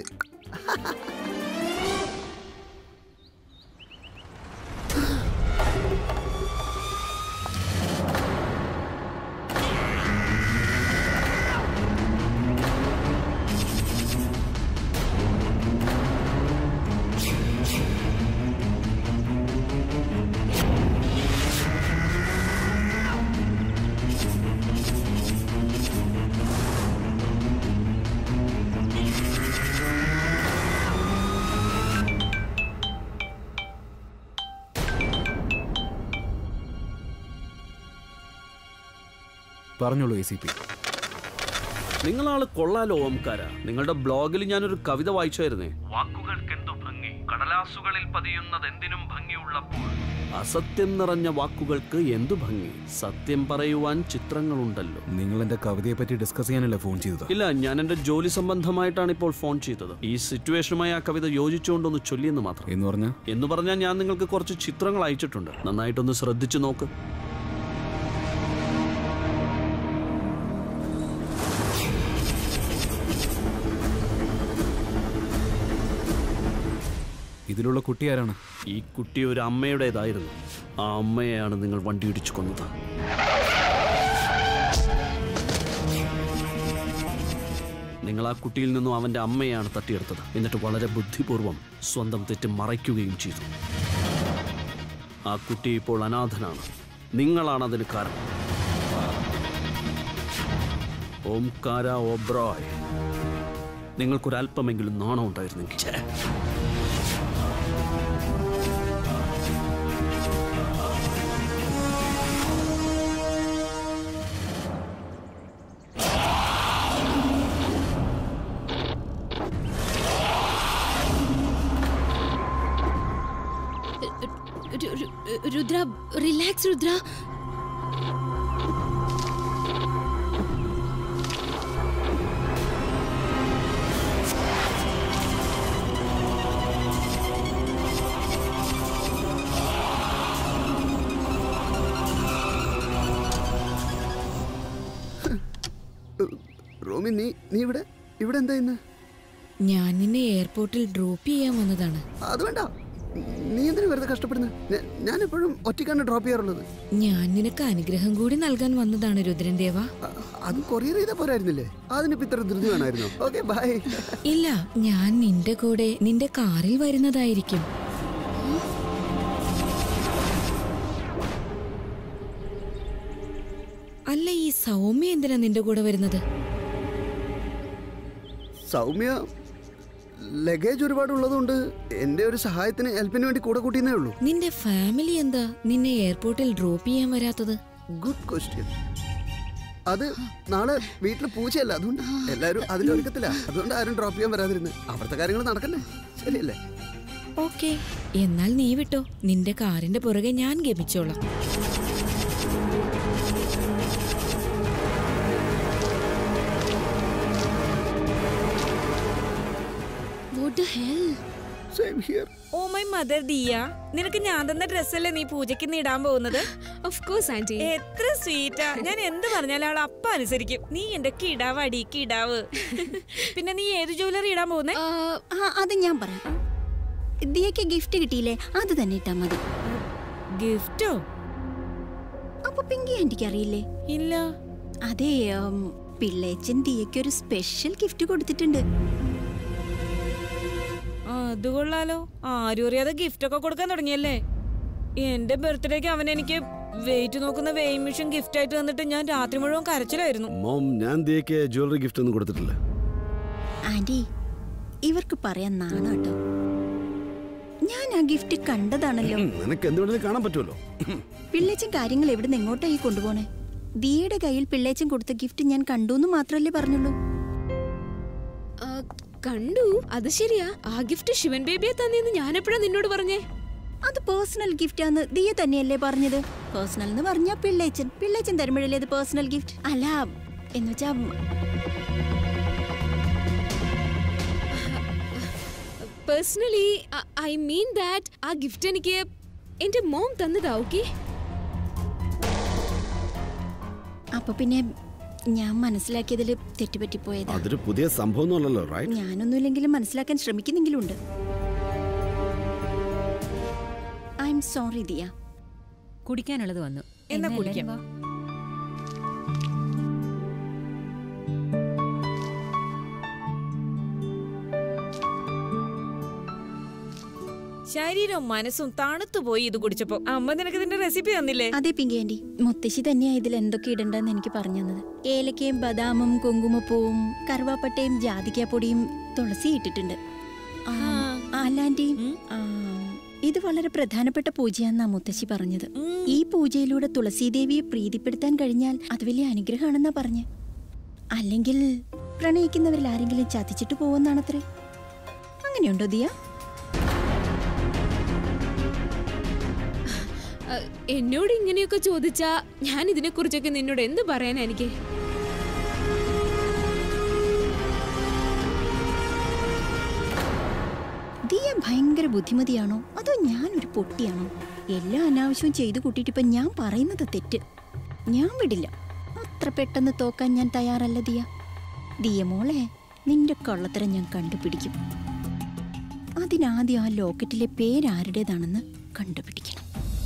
പറഞ്ഞോളൂ എ സി പി നിങ്ങളാള് കൊള്ളാലോ ഓംകാര നിങ്ങളുടെ ബ്ലോഗിൽ ഞാനൊരു കവിത വായിച്ചായിരുന്നേ വാക്കുകൾക്കെന്തു ഭംഗി കടലാസുകളിൽ പതിയുന്നത് എന്തിനും ഭംഗിയുള്ളപ്പോൾ അസത്യം നിറഞ്ഞ വാക്കുകൾക്ക് എന്തു ഭംഗി സത്യം പറയുവാൻ ചിത്രങ്ങളുണ്ടല്ലോ നിങ്ങൾ എന്റെ കവിതയെ പറ്റി ഡിസ്കസ് ചെയ്യാനല്ലേ ഫോൺ ചെയ്തത് ഇല്ല ഞാൻ എന്റെ ജോലി സംബന്ധമായിട്ടാണ് ഇപ്പോൾ ഫോൺ ചെയ്തത് ഈ സിറ്റുവേഷനുമായി ആ കവിത യോജിച്ചുകൊണ്ടൊന്ന് ചൊല്ലിയെന്ന് മാത്രം എന്ന് പറഞ്ഞ എന്ന് പറഞ്ഞാൽ ഞാൻ നിങ്ങൾക്ക് കുറച്ച് ചിത്രങ്ങൾ അയച്ചിട്ടുണ്ട് നന്നായിട്ടൊന്ന് ശ്രദ്ധിച്ചു നോക്ക് ഇതിലുള്ള കുട്ടി ആരാണ് ഈ കുട്ടി ഒരു അമ്മയുടേതായിരുന്നു ആ അമ്മയെയാണ് നിങ്ങൾ വണ്ടി ഇടിച്ചു കൊന്നത് നിങ്ങൾ ആ കുട്ടിയിൽ നിന്നും അവന്റെ അമ്മയാണ് തട്ടിയെടുത്തത് എന്നിട്ട് വളരെ ബുദ്ധിപൂർവം സ്വന്തം തെറ്റ് മറയ്ക്കുകയും ചെയ്തു ആ കുട്ടി ഇപ്പോൾ അനാഥനാണ് നിങ്ങളാണ് അതിന് കാരണം ഓംകാര ഓബ്രോയ് നിങ്ങൾക്കൊരല്പമെങ്കിലും നാണം ഉണ്ടായിരുന്നെങ്കിൽ ഛേ. രു- രു- രുദ്ര റിലാക്സ് രുദ്ര റോമി നീ നീ ഇവിടെ ഇവിടെ എന്താ ഇന്ന് ഞാൻ നിന്നെ എയർപോർട്ടിൽ ഡ്രോപ്പ് ചെയ്യാൻ വന്നതാണ് അത് വേണ്ട നീ എന്തിനു വെറുതെ കഷ്ടപ്പെടുന്നത് ഞാൻ എപ്പോഴും ഒറ്റയ്ക്കാണ് ഡ്രോപ്പ് ചെയ്യാറുള്ളത് ഞാൻ നിനക്ക് അനുഗ്രഹം കൂടി നൽകാൻ വന്നതാണ് രുദ്രൻ ദേവ അത് കൊറിയർ ചെയ്താൽ പോരായിരുന്നില്ലേ അതിനിപ്പോ ഇത്ര ധൃതി വേണമായിരുന്നോ ഓക്കെ ബൈ ഇല്ല ഞാൻ നിന്റെ കൂടെ നിന്റെ കാറിൽ വരുന്നതായിരിക്കും അല്ല ഈ സൗമ്യ എന്തിനാ നിന്റെ കൂടെ വരുന്നത് സൗമ്യ ലഗേജ് ഒരുപാട് ഉള്ളതുകൊണ്ട് എന്റെ ഒരു സഹായത്തിന് ഹെൽപ്പിന് വേണ്ടി കൂടെ കൂട്ടിയെന്നേ ഉള്ളൂ നിന്റെ ഫാമിലി എന്താ നിന്നെ എയർപോർട്ടിൽ ഡ്രോപ്പ് ചെയ്യാൻ വരാത്തത് ഗുഡ് ക്വസ്റ്റ്യൻ അത് നാളെ വീട്ടിൽ പൂച്ചയല്ല അതുകൊണ്ട് എല്ലാവരും അതിന്റെ ഒരുക്കത്തില്ല അതുകൊണ്ട് ആരും ഡ്രോപ്പ് ചെയ്യാൻ വരാതിരുന്ന് അവിടുത്തെ കാര്യങ്ങൾ നടക്കല്ലേ ശരിയല്ലേ ഓക്കെ എന്നാൽ നീ വിട്ടോ നിന്റെ കാറിന്റെ പുറകെ ഞാൻ ഗമിച്ചോളാം same here oh my mother Diya നിനക്ക് ഞാൻ തന്ന ഡ്രസ്സല്ലേ നീ പൂജയ്ക്ക് ഇന്ന് ഇടാൻ പോകുന്നത് ഓഫ് കോഴ്സ് ആന്റി എത്ര സ്വീറ്റാ ഞാൻ എന്ത് പറഞ്ഞാലും അവൾ അപ്പ അനുസരിക്കും നീ എന്റെ കിടാവ് അടി കിടാവ് പിന്നെ നീ ഏത് ജ്വല്ലറി ഇടാൻ പോകുന്നേ ആ അത് ഞാൻ പറയാം ദിയക്ക് ഗിഫ്റ്റ് കിട്ടിയില്ലേ അത് തന്നെ ഇട്ടാ മതി ഗിഫ്റ്റോ അപ്പൊ പിങ്കി ആന്റിക്ക് അറിയില്ലേ ഇല്ല അതെ ഉം, പിള്ളേച്ചൻ ദിയക്ക് ഒരു സ്പെഷ്യൽ ഗിഫ്റ്റ് കൊടുത്തിട്ടുണ്ട് ആ, അത് കൊള്ളാലോ ആരും അറിയാതെ ഗിഫ്റ്റ് ഒക്കെ കൊടുക്കാൻ തുടങ്ങിയല്ലേ എന്റെ ബർത്ത്ഡേക്ക് അവൻ എനിക്ക് വെയിറ്റ് നോക്കുന്ന വെയിങ് മെഷീൻ ഗിഫ്റ്റ് ആയിട്ട് തന്നിട്ട് ഞാൻ രാത്രി മുഴുവൻ കരച്ചിലായിരുന്നു മോം ഞാൻ ദിയക്ക് ജ്വല്ലറി ഗിഫ്റ്റ് ഒന്നും കൊടുത്തിട്ടില്ല ആന്റി ഇവർക്ക് പറയാൻ നാണാട്ടോ ഞാൻ ആ ഗിഫ്റ്റ് കണ്ടതാണല്ലോ ഉം, നിനക്ക് എന്തുവേണമെങ്കിലും കാണാൻ പറ്റുമല്ലോ പിള്ളേച്ചൻ കാര്യങ്ങൾ എവിടുന്ന് എങ്ങോട്ടായി കൊണ്ടുപോണേ ദിയയുടെ കയ്യിൽ പിള്ളേച്ചൻ കൊടുത്ത ഗിഫ്റ്റ് ഞാൻ കണ്ടു എന്ന് മാത്രല്ലേ പറഞ്ഞുള്ളൂ ആ, കണ്ടു അത് ശരിയാ ആ ഗിഫ്റ്റ് ശിവൻ ബേബിയെ തന്നെയെന്ന് ഞാൻ എപ്പോഴാ നിന്നോട് പറഞ്ഞേ അത് പേഴ്സണൽ ഗിഫ്റ്റ് ആന്ന് ദിയ തന്നെയല്ലേ പറഞ്ഞത് പേഴ്സണൽ എന്ന് പറഞ്ഞാ പിള്ളേച്ചൻ പിള്ളേച്ചൻ തരുമ്പോഴല്ലേ അത് പേഴ്സണൽ ഗിഫ്റ്റ് അല്ല എന്നുവെച്ചാ പേഴ്സണലി ഐ മീൻ ദാറ്റ് ആ ഗിഫ്റ്റ് എനിക്ക് എന്റെ മോം തന്നതാ ഓക്കെ അപ്പൊ പിന്നെ ഞാൻ മനസ്സിലാക്കിയതിൽ തെറ്റുപറ്റിപ്പോയതാ അതൊരു പുതിയ സംഭവം ഒന്നുമല്ലല്ലോ റൈറ്റ് ഞാനൊന്നുമില്ലെങ്കിലും മനസ്സിലാക്കാൻ ശ്രമിക്കുന്നെങ്കിലും ഉണ്ട് ഐ എം സോറി ദിയ കുടിക്കാനുള്ളത് വന്നു എന്നാ എന്നാ കുടിക്കാം. എല്ലാരും വാ. ശരീരവും മനസ്സും തണുത്തു പോയി ഇത് കുടിച്ചപ്പോ അമ്മ നിനക്ക് ഇതിന്റെ റെസിപ്പി തന്നില്ലേ അതെ പിങ്കി ആന്റി മുത്തശ്ശി തന്നെയാ ഇതിൽ എന്തൊക്കെ ഇടണ്ടെന്ന് എനിക്ക് പറഞ്ഞു തന്നത് ഏലക്കയും ബദാമും കുങ്കുമപ്പൂവും കറുവാപ്പട്ടയും ജാതിക്കാപ്പൊടിയും തുളസി ഇട്ടിട്ടുണ്ട് ആ, ആലാന്റി ആ, ഇത് വളരെ പ്രധാനപ്പെട്ട പൂജയാന്നാ മുത്തശ്ശി പറഞ്ഞത് ഈ പൂജയിലൂടെ തുളസീദേവിയെ പ്രീതിപ്പെടുത്താൻ കഴിഞ്ഞാൽ അത് വലിയ അനുഗ്രഹമാണെന്നാ പറഞ്ഞ് അല്ലെങ്കിൽ പ്രണയിക്കുന്നവരിൽ ആരെങ്കിലും ചതിച്ചിട്ട് പോവെന്നാണത്രേ അങ്ങനെയുണ്ടോ ദിയ ആ, എന്നോട് ഇങ്ങനെയൊക്കെ ചോദിച്ചാ ഞാൻ ഇതിനെ കുറിച്ചൊക്കെ നിന്നോട് എന്ത് പറയാനാ എനിക്ക് ദിയ ഭയങ്കര ബുദ്ധിമതിയാണോ അതോ ഞാനൊരു പൊട്ടിയാണോ എല്ലാ അനാവശ്യവും ചെയ്തു കൂട്ടിയിട്ട് ഇപ്പൊ ഞാൻ പറയുന്നത് തെറ്റ് ഞാൻ വിടില്ല അത്ര പെട്ടെന്ന് തോക്കാൻ ഞാൻ തയ്യാറല്ല ദിയ ദിയ മോളെ നിന്റെ കള്ളത്തരം ഞാൻ കണ്ടുപിടിക്കും അതിനാദ്യം ആ ലോക്കറ്റിലെ പേരാരുടേതാണെന്ന് കണ്ടുപിടിക്കണം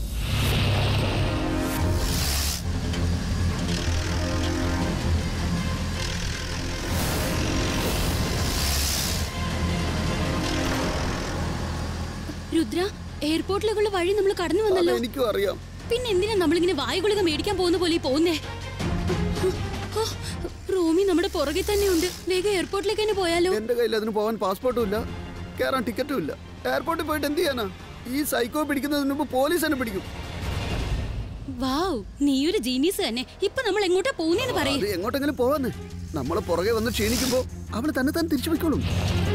രുദ്ര എയർപോർട്ടിലേക്കുള്ള വഴി നമ്മൾ കടന്നു വന്നല്ലോ എനിക്കും അറിയാം പിന്നെ എന്തിനാ നമ്മളിങ്ങനെ വായുഗുളിക മേടിക്കാൻ പോകുന്ന പോലെ ഈ പോകുന്നേ ഓ, റോമി നമ്മുടെ പുറകെ തന്നെ ഉണ്ട് വേഗം എയർപോർട്ടിലേക്ക് തന്നെ പോയാലോ എന്റെ കയ്യിൽ അതിന് പോകാൻ പാസ്പോർട്ടും ഇല്ല കയറാൻ ടിക്കറ്റും ഇല്ല എയർപോർട്ടിൽ പോയിട്ട് എന്ത് ചെയ്യാനാ ഈ സൈക്കോ പിടിക്കുന്നതിന് മുമ്പ് പോലീസ് തന്നെ പിടിക്കും വാവ് നീ ഒരു ജീനിയസ് തന്നെ ഇപ്പൊ നമ്മൾ എങ്ങോട്ടാ പോകുന്നേന്ന് പറയേ അത് എങ്ങോട്ടെങ്കിലും പോവാന്ന് നമ്മളെ പുറകെ വന്ന് ക്ഷീണിക്കുമ്പോ അവള് തന്നെ തന്നെ തിരിച്ചു പോയിക്കോളും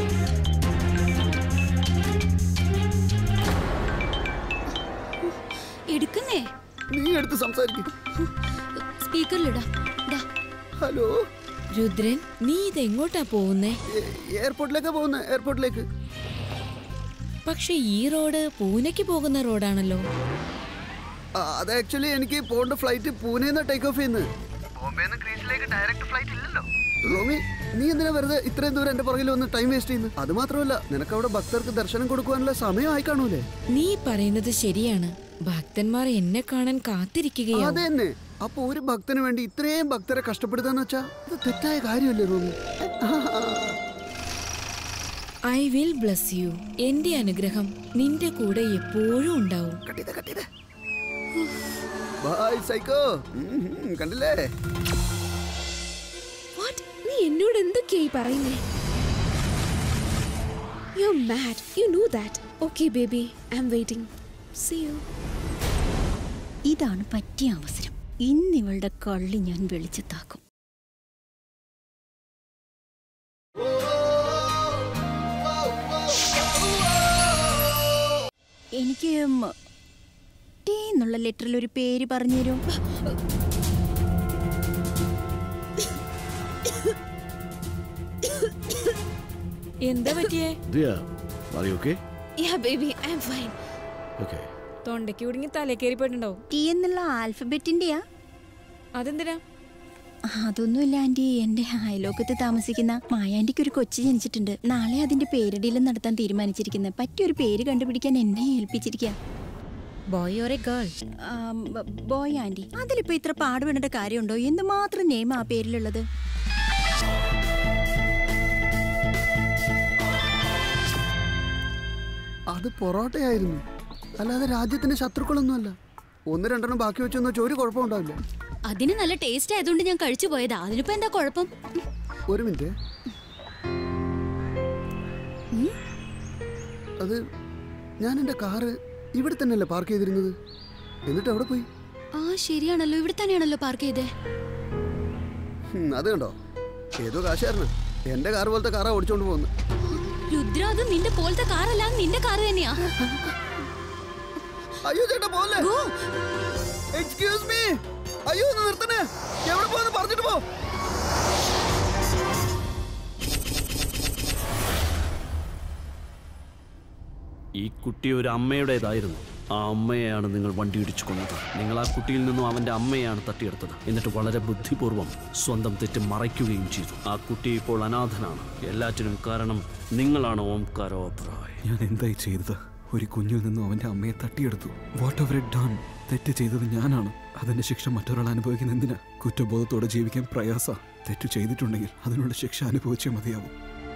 എടുക്കുന്നേ നീ എടുത്ത് സംസാരിക്കും സ്പീക്കറിലിടാ ദാ ഹലോ രുദ്രൻ നീ ഇതെങ്ങോട്ടാ പോകുന്നേ എയർപോർട്ടിലേക്കാ പോകുന്നത് എയർപോർട്ടിലേക്ക് പക്ഷെ ഈ റോഡ് പൂനെക്ക് പോകുന്ന റോഡാണല്ലോ ആ, അത് ആക്ച്വലി എനിക്ക് പോകേണ്ട ഫ്ലൈറ്റ് പൂനെന്ന് ടേക്ക് ഓഫ് ചെയ്യുന്നത് ബോംബെന്ന് ഗ്രീസിലേക്ക് ഡയറക്റ്റ് ഫ്ലൈറ്റ് ഇല്ലല്ലോ റോമി നീ എന്തിനാ വെറുതെ ഇത്രയും ദൂരം എന്റെ പുറകിൽ വന്ന് ടൈം വേസ്റ്റ് ചെയ്യുന്നു അത് മാത്രമല്ല നിനക്ക് അവിടെ ഭക്തർക്ക് ദർശനം കൊടുക്കുവാനുള്ള സമയമായി കാണൂലേ നീ പറയുന്നത് ശരിയാണ് ഭക്തന്മാർ എന്നെ കാണാൻ കാത്തിരിക്കുകയാവും അത് തന്നെ അപ്പൊ ഒരു ഭക്തന് വേണ്ടി ഇത്രയും ഭക്തരെ കഷ്ടപ്പെടുത്താന്ന് വെച്ചാ ഇത് തെറ്റായ കാര്യമല്ലേ Romi I will bless you എന്റെ അനുഗ്രഹം നിന്റെ കൂടെ എപ്പോഴും ഉണ്ടാവും ബൈ സൈക്കോ കണ്ടില്ലേ വാട്ട് നീ എന്നോട് എന്തൊക്കെയായി പറയുന്നേ you mad you know that okay baby I'm waiting see you ഇതാണ് പറ്റിയ അവസരം ഇന്നിവളുടെ കള്ളി ഞാൻ വെളിച്ചത്താക്കും എനിക്ക് മ- ടി എന്നുള്ള ലെറ്ററിൽ ഒരു പേര് പറഞ്ഞു തരും എന്താ പറ്റിയേ Diya are you okay yeah baby I'm fine okay തൊണ്ടയ്ക്ക് കുടുങ്ങി തലേ കയറി പോയിട്ടുണ്ടാവും ടി എന്നുള്ള ആൽഫബറ്റിന്റെയാ അതെന്തിനാ അതൊന്നുമില്ല ആന്റി എന്റെ അയലോക്കത്ത് താമസിക്കുന്ന മായാന്റിക്ക് ഒരു കൊച്ചു ജനിച്ചിട്ടുണ്ട് നാളെ അതിന്റെ പേരിടയിലും നടത്താൻ തീരുമാനിച്ചിരിക്കുന്നത് പറ്റിയൊരു പേര് കണ്ടുപിടിക്കാൻ എന്നെ ഏൽപ്പിച്ചിരിക്കുക boy or a girl boy aunty അതിലിപ്പോ ഇത്ര പാടുപെടേണ്ട കാര്യമുണ്ടോ എന്തുമാത്രം നെയിം ആ പേരിലുള്ളത് അത് പൊറോട്ടയായിരുന്നു അല്ലാതെ രാജ്യത്തിന്റെ ശത്രുക്കളൊന്നുമല്ല ഒന്ന് രണ്ടെണ്ണം ബാക്കി വെച്ചൊന്നും വെച്ചാൽ ഒരു കുഴപ്പമുണ്ടാവില്ല അതിന് നല്ല ടേസ്റ്റ് ആയതുകൊണ്ട് ഞാൻ കഴിച്ചു പോയതാ അതിനിപ്പോ എന്താ കുഴപ്പം ഒരു മിനിറ്റ് അത് ഞാൻ എൻ്റെ കാറ് ഇവിടെ തന്നെയല്ലേ പാർക്ക് ചെയ്തിരുന്നത് എന്നിട്ട് അവിടെ പോയി ആ ശരിയാണല്ലോ ഇവിടെ തന്നെയാണല്ലോ പാർക്ക് ചെയ്തേ ഉം, അത് കണ്ടോ ഏതോ കാശായിരുന്നു എൻ്റെ കാർ പോലത്തെ കാറാ ഓടിച്ചോണ്ട് പോകുന്നത് രുദ്ര അത് നിന്റെ പോലത്തെ കാറല്ല നിന്റെ കാറ് തന്നെയാ അയ്യോ ചേട്ടാ പോലെ എക്സ്ക്യൂസ് മീ അയ്യോ ഒന്ന് നിർത്തണേ എവിടെ പോകുന്നു പറഞ്ഞിട്ട് പോ ഈ കുട്ടി ഒരു അമ്മയുടേതായിരുന്നു ആ അമ്മയെയാണ് നിങ്ങൾ വണ്ടി ഇടിച്ചു കൊന്നത് നിങ്ങൾ ആ കുട്ടിയിൽ നിന്നും അവന്റെ അമ്മയെയാണ് തട്ടിയെടുത്തത് എന്നിട്ട് വളരെ ബുദ്ധിപൂർവ്വം സ്വന്തം തെറ്റ് മറയ്ക്കുകയും ചെയ്തു ആ കുട്ടി ഇപ്പോൾ അനാഥനാണ് എല്ലാറ്റിനും കാരണം നിങ്ങളാണ് ഓംകാര ഓബ്രായ് ഞാൻ എന്തായി ചെയ്തത് ഒരു കുഞ്ഞിൽ നിന്നും അവന്റെ അമ്മയെ തട്ടിയെടുത്തു വാട്ട് എവർ ഇറ്റ് ഡൺ തെറ്റ് ചെയ്തത് ഞാനാണ് അതിന്റെ ശിക്ഷ മറ്റൊരാൾ അനുഭവിക്കുന്ന എന്തിനാ കുറ്റബോധത്തോടെ ജീവിക്കാൻ പ്രയാസ തെറ്റ് ചെയ്തിട്ടുണ്ടെങ്കിൽ അതിനുള്ള ശിക്ഷ അനുഭവിച്ചേ മതിയാവും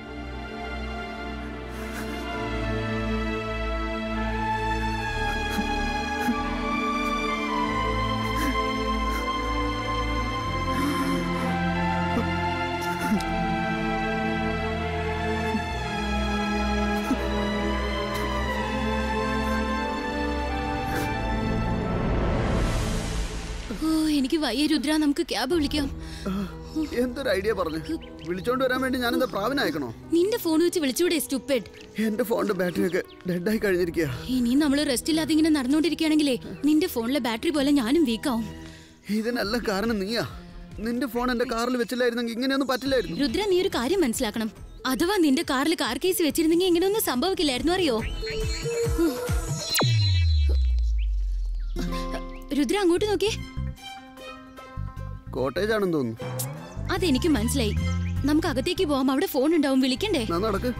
ഓ എനിക്ക് വയ്യ രുദ്ര നമുക്ക് ക്യാബ് വിളിക്കാം എന്തൊരു ഐഡിയ പറഞ്ഞു വിളിച്ചോണ്ട് വരാൻ വേണ്ടി ഞാനെന്താ പ്രാവിനയക്കണോ നിന്റെ ഫോൺ വെച്ച് വിളിച്ചൂടെ സ്റ്റുപ്പിഡ് എന്റെ ഫോണിന്റെ ബാറ്ററി ഒക്കെ ഡെഡായി കഴിഞ്ഞിരിക്കുക ഇനി നമ്മൾ റെസ്റ്റ് ഇല്ലാതെ ഇങ്ങനെ നടന്നുകൊണ്ടിരിക്കുകയാണെങ്കിലേ നിന്റെ ഫോണിലെ ബാറ്ററി പോലെ ഞാനും വീക്കാവും ഇതിനെല്ലാം കാരണം നീയാ നിന്റെ ഫോൺ എന്റെ കാറിൽ വെച്ചില്ലായിരുന്നെങ്കിൽ ഇങ്ങനെയൊന്നും പറ്റില്ലായിരുന്നു രുദ്ര നീ ഒരു കാര്യം മനസ്സിലാക്കണം അഥവാ നിന്റെ കാറിൽ കാർ കേസ് വെച്ചിരുന്നെങ്കിൽ ഇങ്ങനെയൊന്നും സംഭവിക്കില്ലായിരുന്നു അറിയോ ഉം. രുദ്ര അങ്ങോട്ട് നോക്കിയേ കോട്ടേജ് ആണെന്ന് തോന്നുന്നു അതെനിക്ക് മനസ്സിലായി നമുക്ക് അകത്തേക്ക് പോവാം അവിടെ ഫോൺ ഉണ്ടാവും വിളിക്കണ്ടേ എന്നാ നടക്ക്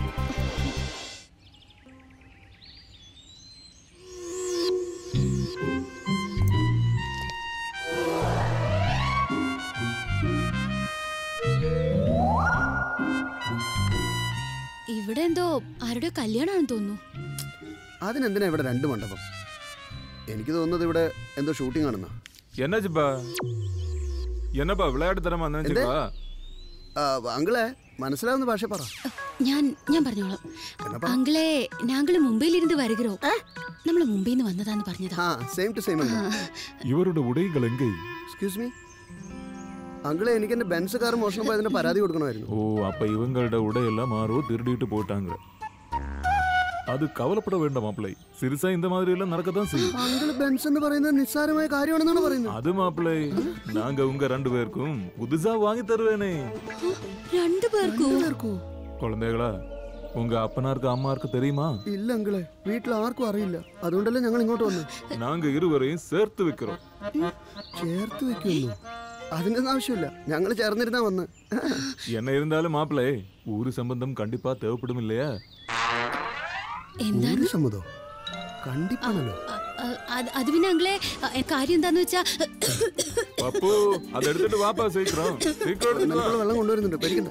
ഇവിടെ എന്തോ ആരുടെ കല്യാണമാണെന്ന് തോന്നുന്നു അതിനെന്തിനാ ഇവിടെ രണ്ട് മണ്ഡപം എനിക്ക് തോന്നുന്നത് ഇവിടെ എന്തോ ഷൂട്ടിംഗ് ആണെന്നാ என்னாச்சுப்பா என்னப்பா விளையாட்டுத்தனமா நினைச்சுப்பா ആ, അങ്കിളെ മനസ്സിലാവുന്ന ഭാഷ പറ ഞാൻ ഞാൻ പറഞ്ഞോളാം അങ്കിളെ ഞങ്ങള് മുംബൈയിലിരുന്ന് വരുகிறோ നമ്മള് മുംബൈയിൽ നിന്ന് വന്നതാന്ന് പറഞ്ഞതാ ആ സെയിം ടു സെയിം இவரோட உடைகள் எங்கே എക്സ്ക്യൂസ് മീ അങ്കിളെ എനിക്ക് എന്റെ ബെൻസ് കാർ മോഷണം പോയതിന്റെ പരാതി കൊടുക്കണമായിരുന്നു ஓ அப்ப இவங்களோட உடையெல்லாம் மாறோ திருடிட்டு போட்டாங்க அது கவலைப்பட வேண்டாம் மாப்பிள்ளை சிறுசா இந்த மாதிரி எல்லாம் நடக்கத்தான் செய்யும் അങ്കിള് ബെൻസ് എന്ന് പറയുന്നത് നിസ്സാരമായ കാര്യമാണെന്നാണ് പറയുന്നത് அது மாப்பிள்ளை நாங்க உங்க ரெண்டு பேருக்கும் புதுசா வாங்கி தருவேனே രണ്ടു പേർക്കും குழந்தைகளா உங்க அப்பனாருக்கு அம்மாருக்கு தெரியுமா ഇല്ല അങ്കിളെ വീട്ടിൽ ആർക്കും അറിയില്ല അതുകൊണ്ടല്ലേ ഞങ്ങൾ ഇങ്ങോട്ട് വന്നത് நாங்க இருவரையும் சேர்த்து வைக்கிறோம் ചേർത്ത് വെക്കുന്നു അതിന്റെ ആവശ്യമില്ല ഞങ്ങൾ ചേർന്നിരുന്നാ വന്ന് என்ன இருந்தாலும் மாப்பிள்ளை ஊரு சம்பந்தம் கண்டிப்பா தேவைப்படும் இல்லையா എന്താണ് സമ്മതോ കണ്ടിപ്പാണല്ലോ അ- അത് അത് പിന്നെ അങ്ങളെ അ, കാര്യം എന്താന്ന് വെച്ചാ പപ്പു അത് എടുത്തിട്ട് വാപ്പാ സീക്രം സീക്രം എടുത്തിട്ട് വാ. വെള്ളം കൊണ്ടുവരുന്നുണ്ട് പേടിക്കണ്ട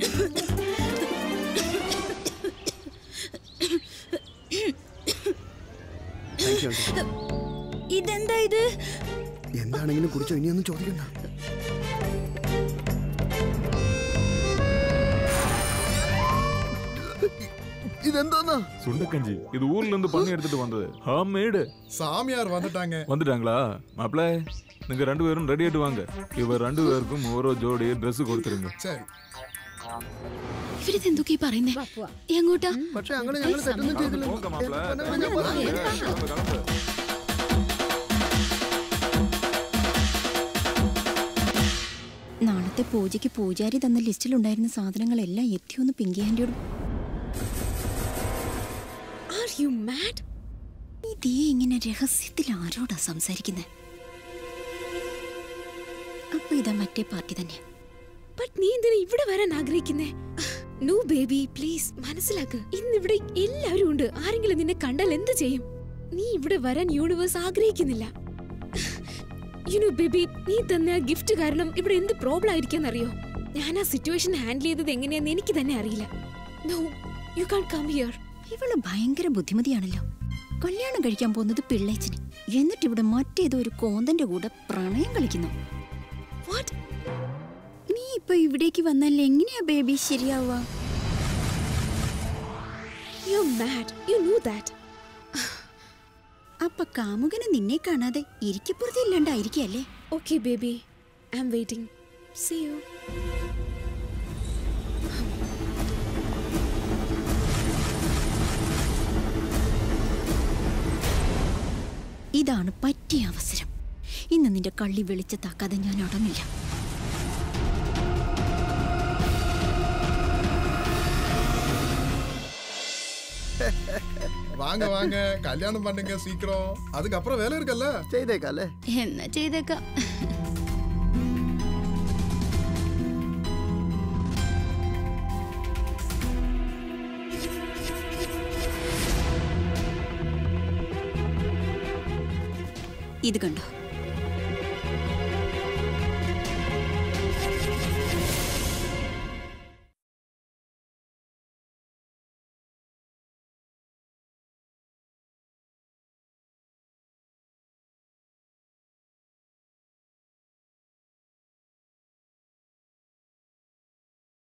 Thank you, aunty. ഇതെന്താ ഇത് എന്താണെങ്കിലും കുടിച്ചോ ഇനിയൊന്നും ചോദിക്കണ്ട ഇതെന്തോന്നാ சுண்டக்கஞ்சி இது ஊர்ல இருந்து பண்ணி எடுத்துட்டு வந்தது ஹோம் மேடு சாமியார் வந்துட்டாங்க வந்துட்டாங்களா மாப்பிள்ள நீங்க ரெண்டு பேரும் ரெடி ஆயிட்டு வாங்க இவர் ரெண்டு பேருக்கும் ഓരോ ജോഡി ഡ്രസ് കൊടുത്തിരുங்க சரி ഇവരിതെന്തൊക്കെയാ പറയുന്നേ എങ്ങോട്ടാ പക്ഷെ അങ്ങനെ ഞങ്ങൾ തെറ്റൊന്നും ചെയ്തില്ല போங்க மாப்பிள்ள ഞാൻ പറയാം. கிளம்பு, கிளம்பு. നാളത്തെ പൂജയ്ക്ക് പൂജാരി തന്ന ലിസ്റ്റിലുണ്ടായിരുന്ന സാധനങ്ങളെല്ലാം എത്തിയൊന്ന് പിങ്കി ആന്റിയോട് ആർ യു മാഡ് ഇതേ ഇങ്ങനെ രഹസ്യത്തിൽ ആരോടാ സംസാരിക്കുന്നത് അപ്പൊ ഇതാ മറ്റേ പാർട്ടി തന്നെ ബട്ട് നീ എന്തിനാ ഇവിടെ വരാൻ ആഗ്രഹിക്കുന്നേ നോ ബേബി പ്ലീസ് മനസ്സിലാക്ക് ഇന്ന് ഇവിടെ എല്ലാവരും ഉണ്ട് ആരെങ്കിലും നിന്നെ കണ്ടാൽ എന്ത് ചെയ്യും നീ ഇവിടെ വരാൻ യൂണിവേഴ്സ് ആഗ്രഹിക്കുന്നില്ല യുനോ ബേബി നീ തന്ന ആ ഗിഫ്റ്റ് കാരണം ഇവിടെ എന്ത് പ്രോബ്ലം ആയിരിക്കാന്നറിയോ ഞാൻ ആ സിറ്റുവേഷൻ ഹാൻഡിൽ ചെയ്തത് എങ്ങനെയാന്ന് എനിക്ക് തന്നെ അറിയില്ല no you can't come here ഇവള് ഭയങ്കര ബുദ്ധിമതിയാണല്ലോ കല്യാണം കഴിക്കാൻ പോകുന്നത് പിള്ളേച്ചന് എന്നിട്ട് ഇവിടെ മറ്റേതോ ഒരു കോന്തന്റെ കൂടെ പ്രണയം കളിക്കുന്നു നീ ഇപ്പൊ ഇവിടേക്ക് വന്നാൽ എങ്ങനെയാ ബേബി ശരിയാവുക you mad you know that അപ്പൊ കാമുകന് നിന്നെ കാണാതെ ഇരിക്കപ്പുറത്ത് ഇല്ലാണ്ടായിരിക്കല്ലേ okay baby I am waiting see you ഇതാണ് പറ്റിയ അവസരം ഇന്ന് നിന്റെ കള്ളി വെളിച്ചത്താക്കാതെ ഞാൻ അടങ്ങില്ല வாங்க வாங்க கல்யாணம் பண்ணுங்க சீக்கிரம் அதுக்கப்புறம் வேலை இருக்குல்ல ചെയ്തേക്കാം അല്ലേ എന്നാ ചെയ്തേക്കാം ഇത് കണ്ടോ